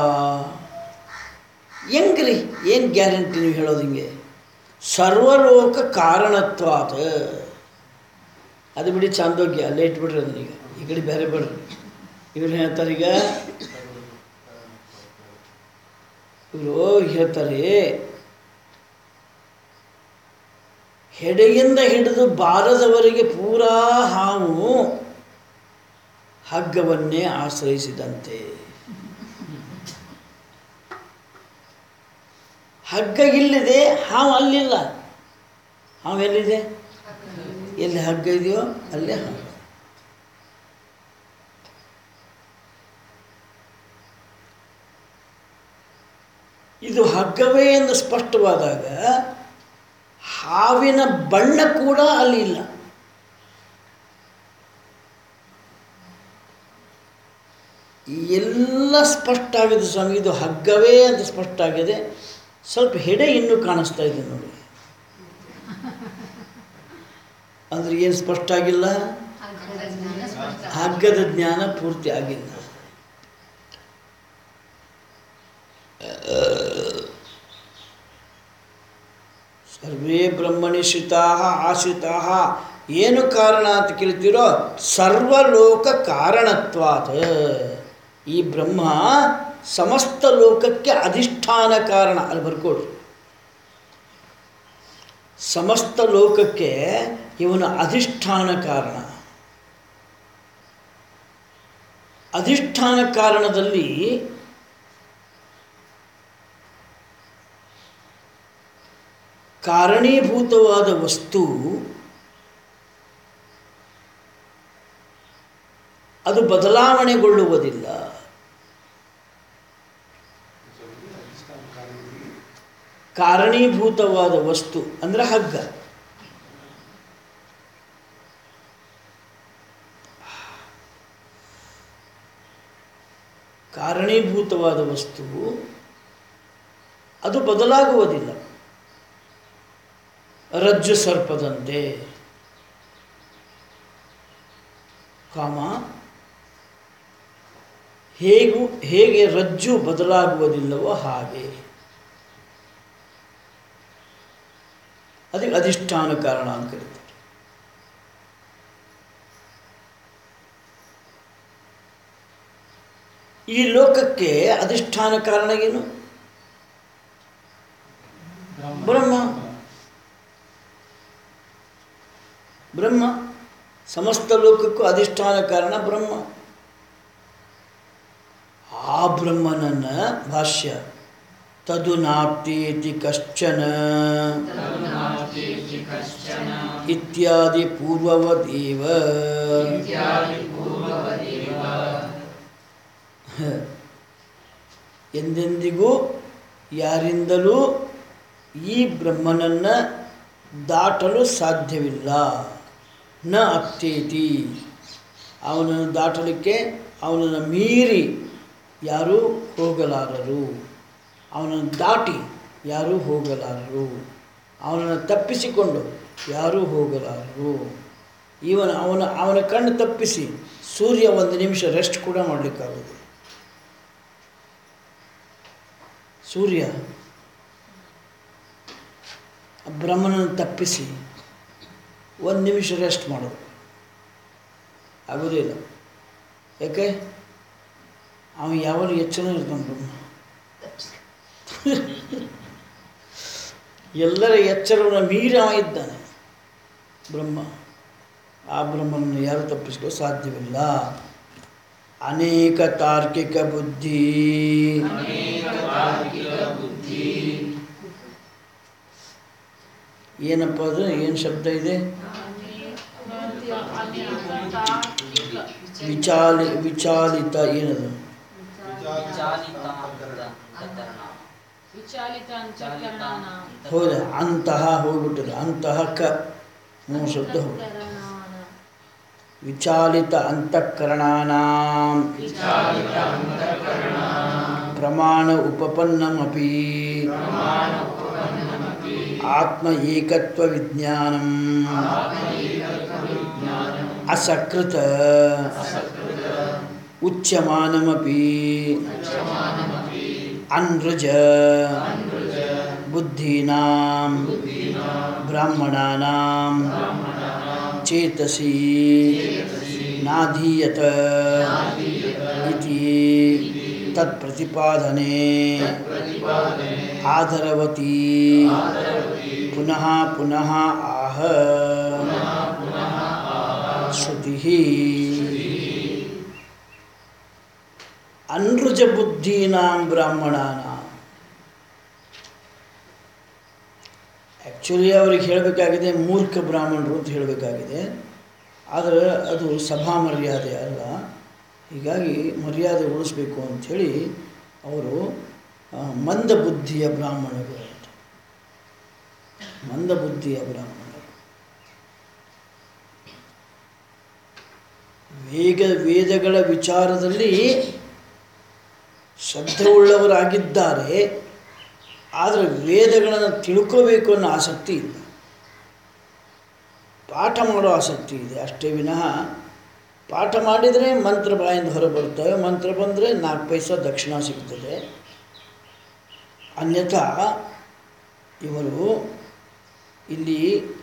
ಹೆಂಗ್ರಿ ಏನು ಗ್ಯಾರಂಟಿ ನೀವು ಹೇಳೋದು ಹಿಂಗೆ ಸರ್ವಲೋಕ ಕಾರಣತ್ವಾತ್ ಅದು ಬಿಡಿ ಚಾಂದೋಗ್ಯ ಅಲ್ಲೇ ಇಟ್ಬಿಡ್ರಿ ಅದನ್ನ ಈಗ ಈ ಕಡೆ ಬೇರೆ ಬೇಡ್ರಿ ಇವ್ರು ಹೇಳ್ತಾರೆ ಈಗ ಇವರು ಹೇಳ್ತಾರೆ ಹೆಡೆಯಿಂದ ಹಿಡಿದು ಬಾರದವರೆಗೆ ಪೂರಾ ಹಾವು ಹಗ್ಗವನ್ನೇ ಆಶ್ರಯಿಸಿದಂತೆ ಹಗ್ಗ ಇಲ್ಲಿದೆ ಹಾವು ಅಲ್ಲಿಲ್ಲ ಹಾವು ಎಲ್ಲಿದೆ ಎಲ್ಲಿ ಹಗ್ಗ ಇದೆಯೋ ಅಲ್ಲೇ ಹಾವು ಇದು ಹಗ್ಗವೇ ಎಂದು ಸ್ಪಷ್ಟವಾದಾಗ ಹಾವಿನ ಬಣ್ಣ ಕೂಡ ಅಲ್ಲಿ ಇಲ್ಲ ಎಲ್ಲ ಸ್ಪಷ್ಟ ಆಗಿದೆ ಸ್ವಾಮಿ ಇದು ಹಗ್ಗವೇ ಅಂತ ಸ್ಪಷ್ಟ ಆಗಿದೆ ಸ್ವಲ್ಪ ಹೆಡೆ ಇನ್ನೂ ಕಾಣಿಸ್ತಾ ಇದೆ ನೋಡಿ ಅಂದರೆ ಏನು ಸ್ಪಷ್ಟ ಆಗಿಲ್ಲ ಹಗ್ಗದ ಜ್ಞಾನ ಸ್ಪಷ್ಟ ಹಗ್ಗದ ಜ್ಞಾನ ಪೂರ್ತಿ ಆಗಿಲ್ಲ ಸರ್ವೇ ಬ್ರಹ್ಮಣಿ ಶ್ರಿತಾ ಆಶ್ರಿತಾ ಏನು ಕಾರಣ ಅಂತ ಕೇಳ್ತೀರೋ ಸರ್ವಲೋಕ ಕಾರಣತ್ವಾತ್ ಈ ಬ್ರಹ್ಮ ಸಮಸ್ತ ಲೋಕಕ್ಕೆ ಅಧಿಷ್ಠಾನ ಕಾರಣ ಅಲ್ಲಿ ಬರ್ಕೊಡ್ರಿ ಸಮಸ್ತ ಲೋಕಕ್ಕೆ ಇವನು ಅಧಿಷ್ಠಾನ ಕಾರಣ ಅಧಿಷ್ಠಾನ ಕಾರಣದಲ್ಲಿ ಕಾರಣೀಭೂತವಾದ ವಸ್ತು ಅದು ಬದಲಾವಣೆಗೊಳ್ಳುವುದಿಲ್ಲ ಕಾರಣೀಭೂತವಾದ ವಸ್ತು ಅಂದರೆ ಹಗ್ಗ ಕಾರಣೀಭೂತವಾದ ವಸ್ತು ಅದು ಬದಲಾಗುವುದಿಲ್ಲ ರಜ್ಜು ಸರ್ಪದಂತೆ ಕಾಮ ಹೇಗೂ ಹೇಗೆ ರಜ್ಜು ಬದಲಾಗುವುದಿಲ್ಲವೋ ಹಾಗೆ ಅದಕ್ಕೆ ಅಧಿಷ್ಠಾನ ಕಾರಣ ಅಂತ ಕರೀತಾರೆ ಈ ಲೋಕಕ್ಕೆ ಅಧಿಷ್ಠಾನ ಕಾರಣ ಏನು ಬ್ರಹ್ಮ ಬ್ರಹ್ಮ ಸಮಸ್ತ ಲೋಕಕ್ಕೂ ಅಧಿಷ್ಠಾನ ಕಾರಣ ಬ್ರಹ್ಮ ಆ ಬ್ರಹ್ಮನನ್ನ ಭಾಷ್ಯ ತದು ನಾಪ್ತೇತಿ ಕಶ್ಚನ ಇತ್ಯಾದಿ ಪೂರ್ವವದೇವ ಹ. ಎಂದೆಂದಿಗೂ ಯಾರಿಂದಲೂ ಈ ಬ್ರಹ್ಮನನ್ನು ದಾಟಲು ಸಾಧ್ಯವಿಲ್ಲ ನ ಅಪ್ತೇತಿ ಅವನನ್ನು ದಾಟಲಿಕ್ಕೆ ಅವನನ್ನು ಮೀರಿ ಯಾರೂ ಹೋಗಲಾರರು ಅವನನ್ನು ದಾಟಿ ಯಾರೂ ಹೋಗಲಾರರು ಅವನನ್ನು ತಪ್ಪಿಸಿಕೊಂಡು ಯಾರೂ ಹೋಗಲಾರರು ಇವನ ಅವನ ಅವನ ಕಣ್ಣು ತಪ್ಪಿಸಿ ಸೂರ್ಯ ಒಂದು ನಿಮಿಷ ರೆಸ್ಟ್ ಕೂಡ ಮಾಡಲಿಕ್ಕಾಗೋದು ಸೂರ್ಯ ಬ್ರಹ್ಮನನ್ನು ತಪ್ಪಿಸಿ ಒಂದು ನಿಮಿಷ ರೆಸ್ಟ್ ಮಾಡೋದು ಆಗೋದೇ ಇಲ್ಲ ಯಾಕೆ ಅವನು ಯಾವಾಗ ಎಚ್ಚರ ಇರ್ತಾನೆ ಬ್ರಹ್ಮ ಎಲ್ಲರ ಎಚ್ಚರವನ್ನು ಮೀರಿ ಅವ ಇದ್ದಾನೆ ಬ್ರಹ್ಮ ಆ ಬ್ರಹ್ಮನನ್ನು ಯಾರು ತಪ್ಪಿಸ್ಕೋ ಸಾಧ್ಯವಿಲ್ಲ ಅನೇಕ ತಾರ್ಕಿಕ ಬುದ್ಧಿ ಏನಪ್ಪ ಅದು ಏನು ಶಬ್ದ ಇದೆ ವಿಚಾಲಿ ವಿಚಾಲಿತ ಏನದು ವಿಚಾಲಿತ ಅಂತಃಕರಣಾನ ಹೌದಾ ಅಂತಹ ಹೋಗ್ಬಿಟ್ಟಿದೆ ಅಂತಹ ಕ ಮೂರು ಶಬ್ದ ಹೋಗಿ ವಿಚಾಲಿತ ಅಂತಃಕರಣಾನಾಂ ಪ್ರಮಾಣ ಉಪಪನ್ನಮಪಿ ಆತ್ಮ ಏಕತ್ವ ವಿಜ್ಞಾನಂ ಅಸಕೃತ ಉಚ್ಯಮಾನಮಪಿ ಅನೃಜ ಬುದ್ಧೀನಾಂ ಬ್ರಾಹ್ಮಣಾನಾಂ ಚೇತಸಿ ನಾಧೀಯತ ಇತಿ ತತ್ಪ್ರತಿಪಾದನೆ ಆದರವತಿ ಪುನಃ ಪುನಃ ಆಹ ಶ್ರುತಿ ಅನೃಜ ಬುದ್ಧೀನಾಂ ಬ್ರಾಹ್ಮಣಾನಾಂ ಆ್ಯಕ್ಚುಲಿ ಅವ್ರಿಗೆ ಹೇಳಬೇಕಾಗಿದೆ ಮೂರ್ಖ ಬ್ರಾಹ್ಮಣರು ಅಂತ ಹೇಳಬೇಕಾಗಿದೆ ಆದರೆ ಅದು ಸಭಾ ಮರ್ಯಾದೆ ಅಲ್ಲ ಹೀಗಾಗಿ ಮರ್ಯಾದೆ ಉಳಿಸ್ಬೇಕು ಅಂಥೇಳಿ ಅವರು ಆ, ಮಂದಬುದ್ಧಿಯ ಬ್ರಾಹ್ಮಣರು ಅಂತ ಮಂದಬುದ್ಧಿಯ ಬ್ರಾಹ್ಮಣರು ವೇಗ ವೇದಗಳ ವಿಚಾರದಲ್ಲಿ ಶ್ರದ್ಧೆಯುಳ್ಳವರಾಗಿದ್ದಾರೆ ಆದರೆ ವೇದಗಳನ್ನು ತಿಳ್ಕೋಬೇಕು ಅನ್ನೋ ಆಸಕ್ತಿ ಇಲ್ಲ ಪಾಠ ಮಾಡೋ ಆಸಕ್ತಿ ಇದೆ ಅಷ್ಟೇ ವಿನಃ ಪಾಠ ಮಾಡಿದರೆ ಮಂತ್ರ ಬಾಯಿಂದ ಹೊರ ಬರ್ತವೆ ಮಂತ್ರ ಬಂದರೆ ನಾಲ್ಕು ಪೈಸಾ ದಕ್ಷಿಣ ಸಿಗ್ತದೆ ಅನ್ಯಥಾ ಇವರು ಇಲ್ಲಿ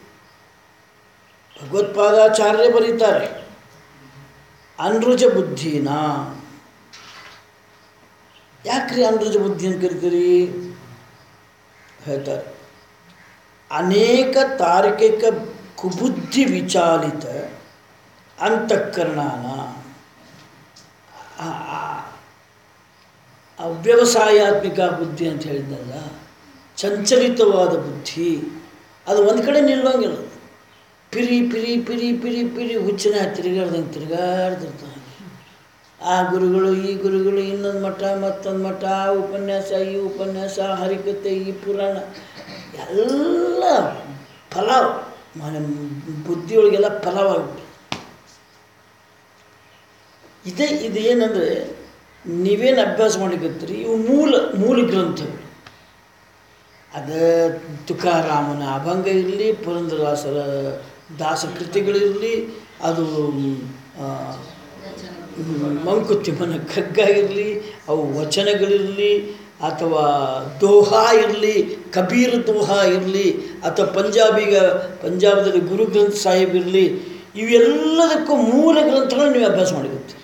ಭಗವತ್ಪಾದಾಚಾರ್ಯ ಬರೀತಾರೆ ಅನೃಜ ಬುದ್ಧಿನ ಯಾಕ್ರಿ ಅನೃಜ ಬುದ್ಧಿ ಅಂತ ಕರಿತೀರಿ ಹೇಳ್ತಾರೆ ಅನೇಕ ತಾರ್ಕಿಕ ಕುಬುದ್ಧಿ ವಿಚಾಲಿತ ಅಂತಃಕರಣನ ಆ- ಆ- ಆ ವ್ಯವಸಾಯಾತ್ಮಿಕ ಬುದ್ಧಿ ಅಂತ ಹೇಳಿದ್ನಲ್ಲ ಚಂಚಲಿತವಾದ ಬುದ್ಧಿ ಅದು ಒಂದು ಕಡೆ ನಿಲ್ಲೋಂಗಿಲ್ಲ ಪಿರಿ ಪಿರಿ ಪಿರಿ ಪಿರಿ ಪಿರಿ ಹುಚ್ಚಿನ ತಿರುಗಾಡ್ದಂಗೆ ತಿರುಗಾಡ್ತಿರ್ತಾನೆ ಆ ಗುರುಗಳು ಈ ಗುರುಗಳು ಇನ್ನೊಂದು ಮಠ ಮತ್ತೊಂದು ಮಠ ಆ ಉಪನ್ಯಾಸ ಈ ಉಪನ್ಯಾಸ ಹರಿಕತೆ ಈ ಪುರಾಣ ಎಲ್ಲ ಫಲಾವ್ ಮನೆ ಬುದ್ಧಿಯೊಳಗೆಲ್ಲ ಫಲವಾಗ್ಬಿಟ್ಟು ಇದೇ ಇದೇನೆಂದರೆ ನೀವೇನು ಅಭ್ಯಾಸ ಮಾಡಿಕತ್ತೀರಿ ಇವು ಮೂಲ ಮೂಲ ಗ್ರಂಥಗಳು ಅದು ತುಕಾರಾಮನ ಅಭಂಗ ಇರಲಿ ಪುರಂದರದಾಸರ ದಾಸಕೃತಿಗಳಿರಲಿ ಅದು ಆ, ಮಂಕುತಿಮ್ಮನ ಕಗ್ಗ ಇರಲಿ ಅವು ವಚನಗಳಿರಲಿ ಅಥವಾ ದೋಹಾ ಇರಲಿ ಕಬೀರ್ ದೋಹಾ ಇರಲಿ ಅಥವಾ ಪಂಜಾಬಿಗ ಪಂಜಾಬದಲ್ಲಿ ಗುರು ಗ್ರಂಥ ಸಾಹಿಬ್ ಇರಲಿ ಇವೆಲ್ಲದಕ್ಕೂ ಮೂಲ ಗ್ರಂಥಗಳನ್ನ ನೀವು ಅಭ್ಯಾಸ ಮಾಡಿರ್ತೀರಿ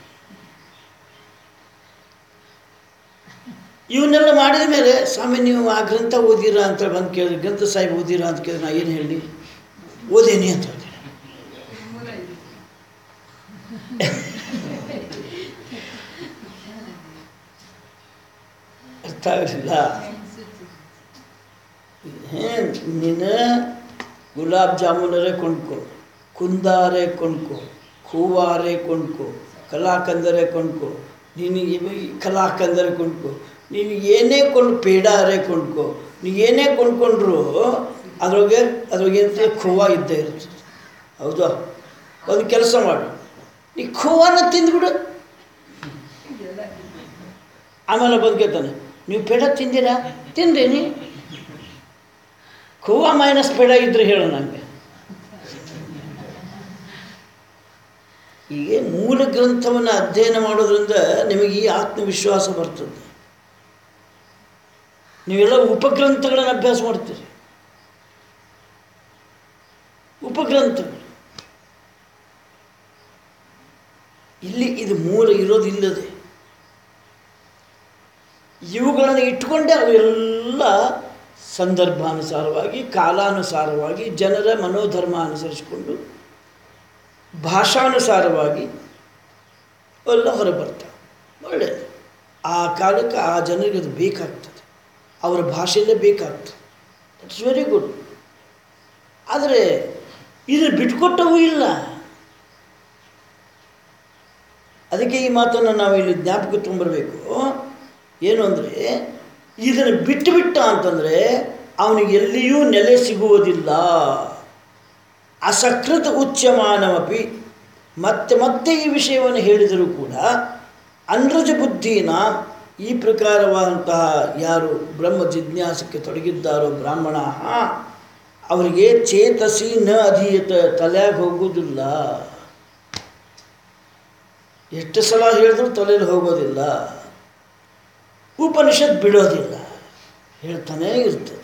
ಇವನ್ನೆಲ್ಲ ಮಾಡಿದ ಮೇಲೆ ಸ್ವಾಮಿ ನೀವು ಆ ಗ್ರಂಥ ಓದಿರಾ ಅಂತ ಬಂದು ಕೇಳಿದ್ರೆ ಗ್ರಂಥ ಸಾಹಿಬ್ ಓದಿರಾ ಅಂತ ಕೇಳಿದ್ರೆ ನಾ ಏನು ಹೇಳಿ ಓದೇನಿ ಅಂತ ಹೇಳ್ತೀನಿ ಮೂಲ ಇದೆ ಅರ್ಥ ಆಗಲಿಲ್ಲ ಏನು ನೀನು ಗುಲಾಬ್ ಜಾಮೂನರೇ ಕೊಂಡ್ಕೊ ಕುಂದಾರೆ ಕೊಂಡ್ಕೊ ಹೂವಾರೆ ಕೊಂಡ್ಕೊ ಕಲಾಕಂದರೆ ಕೊಂಡ್ಕೊ ನೀನು ಇವ- ಕಲಾಕಂದರೆ ಕೊಂಡ್ಕೊ ನೀನು ಏನೇ ಕೊಂಡು ಪೇಡಾರೆ ಕೊಂಡ್ಕೊ ನೀನು ಏನೇ ಕೊಂಡ್ಕೊಂಡ್ರು ಅದ್ರೊಳಗೆ ಅದ್ರೊಳಗೆ ಅಂತ ಖೋವಾ ಇದ್ದೇ ಇರ್ತದೆ ಹೌದಾ ಒಂದು ಕೆಲಸ ಮಾಡು ನೀ ಖೋವಾನ ತಿಂದ್ಬಿಡು ಇದೆಲ್ಲ ಆಮೇಲೆ ಬಂದು ಕೇಳ್ತಾನೆ ನೀವು ಪೇಡ ತಿಂದಿರಾ ತಿಂದೇನಿ ಖೋವಾ ಮೈನಸ್ ಪೇಡ ಇದ್ರೆ ಹೇಳು ನನಗೆ ಹೀಗೆ ಮೂಲ ಗ್ರಂಥವನ್ನು ಅಧ್ಯಯನ ಮಾಡೋದ್ರಿಂದ ನಿಮಗೆ ಈ ಆತ್ಮವಿಶ್ವಾಸ ಬರ್ತದೆ ನೀವೆಲ್ಲ ಉಪಗ್ರಂಥಗಳನ್ನು ಅಭ್ಯಾಸ ಮಾಡ್ತೀರಿ ಉಪಗ್ರಂಥಗಳು ಇಲ್ಲಿ ಇದು ಮೂಲ ಇರೋದಿಲ್ಲದೆ ಇವುಗಳನ್ನು ಇಟ್ಕೊಂಡೇ ಅವೆಲ್ಲ ಸಂದರ್ಭಾನುಸಾರವಾಗಿ ಕಾಲಾನುಸಾರವಾಗಿ ಜನರ ಮನೋಧರ್ಮ ಅನುಸರಿಸಿಕೊಂಡು ಭಾಷಾನುಸಾರವಾಗಿ ಎಲ್ಲ ಹೊರಬರ್ತವೆ ಒಳ್ಳೆಯದು ಆ ಕಾಲಕ್ಕೆ ಆ ಜನರಿಗೆ ಅದು ಬೇಕಾಗ್ತದೆ ಅವರ ಭಾಷೆಯಲ್ಲೇ ಬೇಕಾಗ್ತದೆ ಇಟ್ಸ್ ವೆರಿ ಗುಡ್ ಆದರೆ ಇದು ಬಿಟ್ಕೊಟ್ಟವೂ ಇಲ್ಲ ಅದಕ್ಕೆ ಈ ಮಾತನ್ನು ನಾವು ಇಲ್ಲಿ ಜ್ಞಾಪಕ ತೊಗೊಂಬರಬೇಕು ಏನು ಅಂದರೆ ಇದನ್ನು ಬಿಟ್ಟು ಬಿಟ್ಟ ಅಂತಂದರೆ ಅವನಿಗೆ ಎಲ್ಲಿಯೂ ನೆಲೆ ಸಿಗುವುದಿಲ್ಲ ಅಸಕೃತ ಉಚ್ಯಮಾನಮಪಿ ಮತ್ತೆ ಮತ್ತೆ ಈ ವಿಷಯವನ್ನು ಹೇಳಿದರೂ ಕೂಡ ಅನೃಜ ಬುದ್ಧಿನ ಈ ಪ್ರಕಾರವಾದಂತಹ ಯಾರು ಬ್ರಹ್ಮ ಜಿಜ್ಞಾಸಕ್ಕೆ ತೊಡಗಿದ್ದಾರೋ ಬ್ರಾಹ್ಮಣ ಅವರಿಗೆ ಚೇತಸಿ ನ ಅಧೀಯತ ತಲೆಯಾಗ ಹೋಗುವುದಿಲ್ಲ ಎಷ್ಟು ಸಲ ಹೇಳಿದ್ರು ತಲೆಯಲ್ಲಿ ಹೋಗೋದಿಲ್ಲ ಉಪನಿಷತ್ ಬಿಡೋದಿಲ್ಲ ಹೇಳ್ತಾನೇ ಇರ್ತದೆ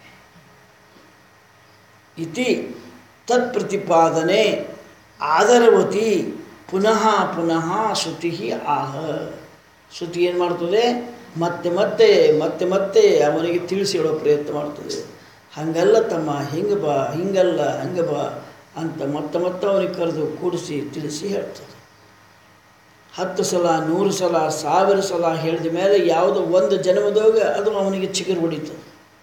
ಇತಿ ತತ್ಪ್ರತಿಪಾದನೆ ಆದರವತಿ ಪುನಃ ಪುನಃ ಶ್ರುತಿ ಆಹ ಶ್ರುತಿ ಏನು ಮಾಡ್ತದೆ ಮತ್ತೆ ಮತ್ತೆ ಮತ್ತೆ ಮತ್ತೆ ಅವನಿಗೆ ತಿಳಿಸಿ ಹೇಳೋ ಪ್ರಯತ್ನ ಮಾಡ್ತದೆ ಹಂಗಲ್ಲ ತಮ್ಮ ಹಿಂಗೆ ಬಾ ಹಿಂಗಲ್ಲ ಹಂಗೆ ಬಾ ಅಂತ ಮತ್ತೆ ಮತ್ತೆ ಅವನಿಗೆ ಕರೆದು ಕೂಡಿಸಿ ತಿಳಿಸಿ ಹೇಳ್ತದೆ ಹತ್ತು ಸಲ ನೂರು ಸಲ ಸಾವಿರ ಸಲ ಹೇಳಿದ ಮೇಲೆ ಯಾವುದೋ ಒಂದು ಜನ್ಮದಾಗ ಅದು ಅವನಿಗೆ ಚಿಗುರು ಹೊಡಿತದೆ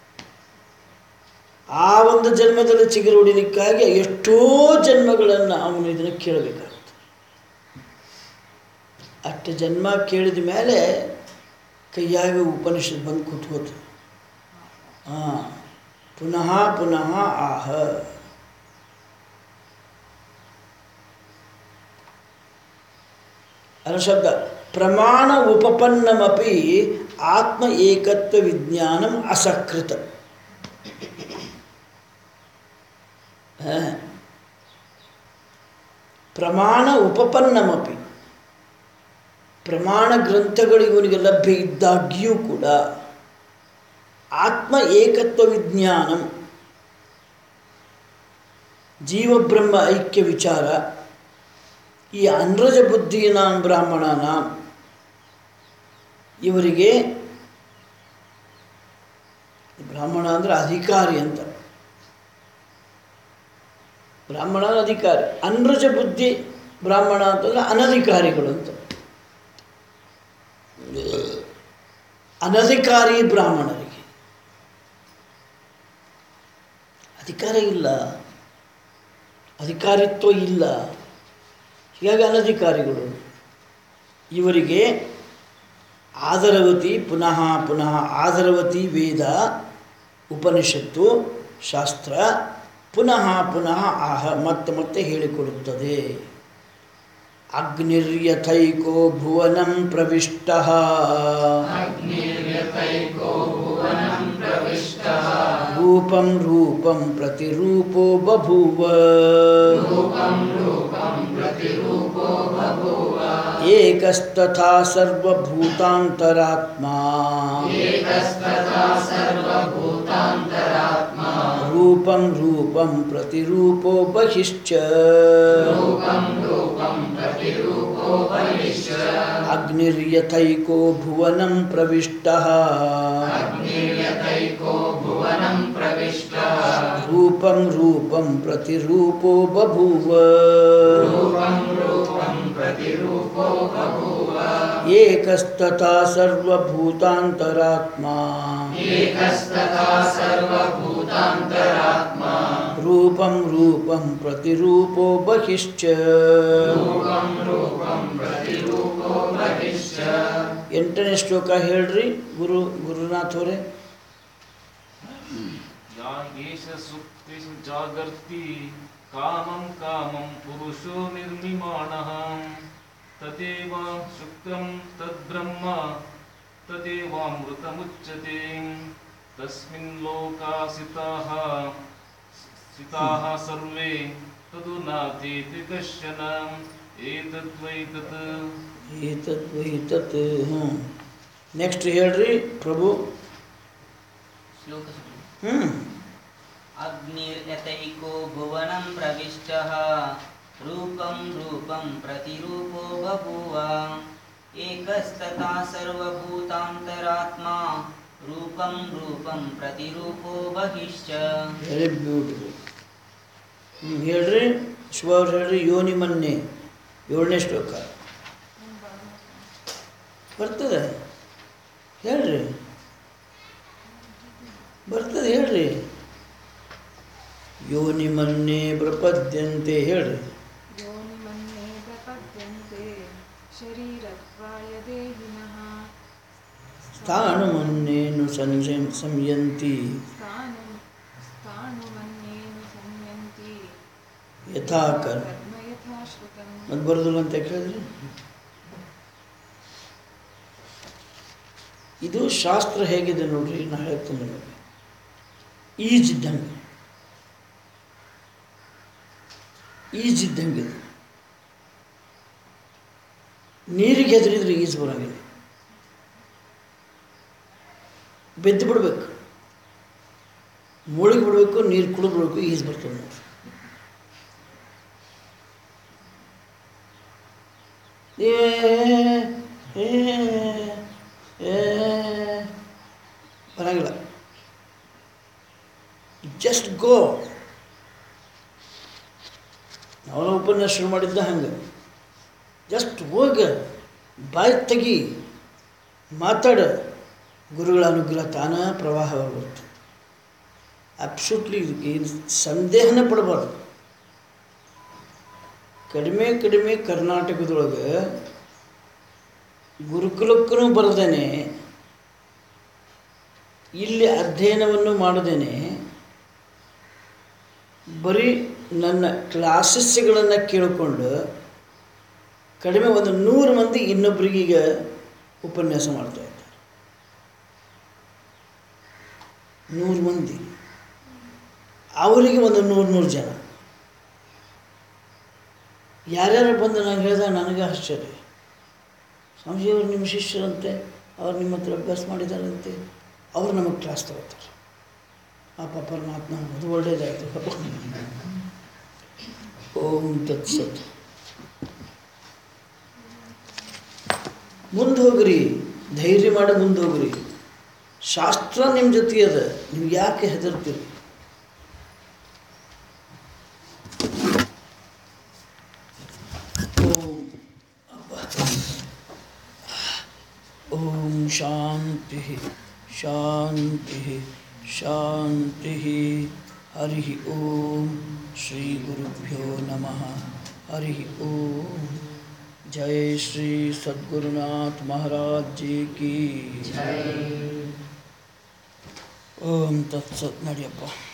ಆ ಒಂದು ಜನ್ಮದಲ್ಲಿ ಚಿಗುರು ಹೊಡಿಲಿಕ್ಕಾಗಿ ಎಷ್ಟೋ ಜನ್ಮಗಳನ್ನು ಅವನು ಇದನ್ನು ಕೇಳಬೇಕಾಗುತ್ತೆ ಅಷ್ಟು ಜನ್ಮ ಕೇಳಿದ ಮೇಲೆ ಕೈಯಾಗ ಉಪನಿಷತ್ ಬಂದು ಕೂತ್ಕೋತು ಹಾಂ ಪುನಃ ಪುನಃ ಆಹ ಅದರ ಶಬ್ದ ಪ್ರಮಾಣ ಉಪಪನ್ನಮಪಿ ಆತ್ಮ ಏಕತ್ವ ವಿಜ್ಞಾನಂ ಅಸಕೃತ ಹ. ಪ್ರಮಾಣ ಉಪಪನ್ನಮಪಿ ಪ್ರಮಾಣ ಗ್ರಂಥಗಳು ಇವನಿಗೆ ಲಭ್ಯ ಇದ್ದಾಗ್ಯೂ ಕೂಡ ಆತ್ಮ ಏಕತ್ವ ವಿಜ್ಞಾನಂ ಜೀವಬ್ರಹ್ಮ ಐಕ್ಯ ವಿಚಾರ ಈ ಅನ್ರಜ ಬುದ್ಧಿನ ಬ್ರಾಹ್ಮಣನ ಇವರಿಗೆ ಬ್ರಾಹ್ಮಣ ಅಂದರೆ ಅಧಿಕಾರಿ ಅಂತ ಬ್ರಾಹ್ಮಣ ಅಧಿಕಾರಿ ಅನ್ರಜ ಬುದ್ಧಿ ಬ್ರಾಹ್ಮಣ ಅಂತಂದ್ರೆ ಅನಧಿಕಾರಿಗಳು ಅಂತ ಅನಧಿಕಾರಿ ಬ್ರಾಹ್ಮಣರಿಗೆ ಅಧಿಕಾರ ಇಲ್ಲ ಅಧಿಕಾರಿತ್ವ ಇಲ್ಲ ಹೀಗಾಗಿ ಅನಧಿಕಾರಿಗಳು ಇವರಿಗೆ ಆದರವತಿ ಪುನಃ ಪುನಃ ಆದರವತಿ ವೇದ ಉಪನಿಷತ್ತು ಶಾಸ್ತ್ರ ಪುನಃ ಪುನಃ ಆಹ ಮತ್ತೆ ಮತ್ತೆ ಹೇಳಿಕೊಡುತ್ತದೆ ಅಗ್ನಿರ್ಯಥೈಕೋ ಭುವನಂ ಪ್ರವಿಷ್ಟ ರೂಪಂ ರೂಪಂ ಪ್ರತಿರೂಪೋ ಬಭೂವ ಏಕಸ್ತಥಾ ಸರ್ವಭೂತಾಂತರಾತ್ಮ ರೂಪಂ ರೂಪಂ ಪ್ರತಿರೂಪೋ ಬಹಿಶ್ಚ ಅಗ್ನಿರ್ಯಥೈಕೋ ಭುವನಂ ಪ್ರವಿಷ್ಟ ರೂಪಂ ರೂಪಂ ಪ್ರತಿರೂಪೋ ಬಭೂವ ಏಕಸ್ತಥಾ ಸರ್ವಭೂತಾಂತರಾತ್ಮ ರೂಪಂ ರೂಪಂ ಪ್ರತಿರೂಪೋ ಬಹಿಶ್ಚ ಎಂಟನೇ ಶ್ಲೋಕ ಹೇಳ್ರಿ ಗುರು ಗುರುನಾಥ್ ಅವರೇ ಯಾಗೇಶ ಸುಪ್ತಿಷು ಜಾಗರ್ತಿ ಕಾಮಂ ಕಾಮಂ ಪುರುಷೋ ನಿರ್ಮಿಮಾಣಃ ತದೇವ ಶುಕ್ರಂ ತದ್ಬ್ರಹ್ಮ ತದೇವಾಮೃತಮುಚ್ಯತೆ ತಸ್ಮಿನ್ ಲೋಕಾಸಿತಾಃ ಸ್ಥಿತಾಃ ಸರ್ವೇ ತದು ನಾತೀತಿ ಕಶ್ಚನ ಏತದ್ವೈತತ್ ಏತತ್ ವೈತತ್ ಹ್ಞೂ ನೆಕ್ಸ್ಟ್ ಹೇಳ್ರಿ ಪ್ರಭು श्लोक ಹ್ಞೂ अग्निर्यतैको भुवनं प्रविष्टः रूपं रूपं प्रतिरूपो बभूव एकस्तथा सर्वभूतान्तरात्मा रूपं रूपं प्रतिरूपो बहिश्च ವೆರಿ ಬ್ಯೂಟಿಫುಲ್ ಹ್ಞೂ ಹೇಳ್ರಿ ಶಿವ ಅವ್ರು ಹೇಳ್ರಿ ಯೋನಿ ಮನ್ನೆ ಏಳನೇ ಶ್ಲೋಕ ಬರ್ತದೆ ಹೇಳ್ರಿ ಬರ್ತದೆ ಹೇಳ್ರಿ ಯೋನಿ ಮನ್ನೆ ಪ್ರಪದ್ಯಂತೆ ಹೇಳ್ರಿ ಯೋನಿಮನ್ಯೇ ಪ್ರಪದ್ಯಂತೆ ಶರೀರತ್ವಾಯ ದೇಹಿನಃ ತಾನು ಮನ್ನೇನು ಸಂಜಯ ಸಂಯಂತಿ ಸ್ಥಾನು ಸ್ಥಾಣುಮನ್ಯೇನು ಸಂಯಂತಿ ಯಥಾ ಕರ್ಮ ಕರ್ಮ ಯಥಾಶ್ರುತಂ ಅದು ಬರೋದಿಲ್ಲ ಅಂತ ಯಾಕೆ ಹೇಳಿದ್ರಿ ಇದು ಶಾಸ್ತ್ರ ಹೇಗಿದೆ ನೋಡ್ರಿ ನಾ ಹೇಳ್ತೀನಿ ನಿಮಗೆ ಈಜಿದ್ದಂಗೆ ಈಜಿದ್ದಂಗೆ ಇದು ನೀರಿಗೆ ಹೆದರಿದ್ರೆ ಈಜು ಬರೋಂಗಿಲ್ಲ ಬೆದ್ದು ಬಿಡ್ಬೇಕು ಮುಳುಗಿ ಬಿಡಬೇಕು ನೀರು ಕುಡಿದು ಬಿಡಬೇಕು ಈಜು ಬರ್ತದೆ ನೋಡ್ರಿ ಏ ಏ ಏ ಬರಂಗಿಲ್ಲ ಜಸ್ಟ್ ಗೋ ಅವನ ಉಪನ್ಯಾಸ ಶುರು ಮಾಡಿದ್ದ ಹಂಗೆ ಜಸ್ಟ್ ಹೋಗ ಬಾಯಿ ತೆಗಿ ಮಾತಾಡ ಗುರುಗಳ ಅನುಗ್ರಹ ತಾನ ಪ್ರವಾಹ ಬರುತ್ತೆ ಅಬ್ಸೂಟ್ಲಿ ಇದಕ್ಕೆ ಏನು ಸಂದೇಹನೇ ಪಡಬಾರ್ದು ಕಡಿಮೆ ಕಡಿಮೆ ಕರ್ನಾಟಕದೊಳಗೆ ಗುರುಕುಲಕ್ಕೂ ಬರದೇನೆ ಇಲ್ಲಿ ಅಧ್ಯಯನವನ್ನು ಮಾಡದೇನೆ ಬರೀ ನನ್ನ ಕ್ಲಾಸಸ್ಗಳನ್ನು ಕೇಳಿಕೊಂಡು ಕಡಿಮೆ ಒಂದು ನೂರು ಮಂದಿ ಇನ್ನೊಬ್ಬರಿಗೀಗ ಉಪನ್ಯಾಸ ಮಾಡ್ತಾ ಇದ್ದಾರೆ ನೂರು ಮಂದಿ ಅವರಿಗೆ ಒಂದು ನೂರು ನೂರು ಜನ ಯಾರ್ಯಾರು ಬಂದು ನಾನು ಹೇಳಿದಾಗ ನನಗೆ ಆಶ್ಚರ್ಯ ಸ್ವಾಮೀಜಿಯವರು ನಿಮ್ಮ ಶಿಷ್ಯರಂತೆ ಅವ್ರು ನಿಮ್ಮ ಹತ್ರ ಅಭ್ಯಾಸ ಮಾಡಿದಾರಂತೆ ಅವರು ನಮಗೆ ಕ್ಲಾಸ್ ತಗೋತಾರೆ ಆ ಪಾಪ ಪರಮಾತ್ಮ ಅದು ಒಳ್ಳೇದಾಯಿತು ಓಂ ತತ್ಸತ್ ಮುಂದೆ ಹೋಗ್ರಿ ಧೈರ್ಯ ಮಾಡಿ ಮುಂದೆ ಹೋಗ್ರಿ ಶಾಸ್ತ್ರ ನಿಮ್ಮ ಜೊತೆ ಅದ ನೀವು ಯಾಕೆ ಹೆದರ್ತೀರಿ ಓಂ ಓಂ ಶಾಂತಿ ಶಾಂತಿ ಶಾಂತಿ ಹರಿ ಓಂ ಶ್ರೀ ಗುರುಭ್ಯೋ ನಮಃ ಹರಿ ಓಂ ಜೈ ಶ್ರೀ ಸದ್ಗುರುನಾಥ ಮಹಾರಾಜ್ ಜಿ ಕಿ ಓಂ ತತ್ಸತ್ ನಡಿಯಪ್ಪ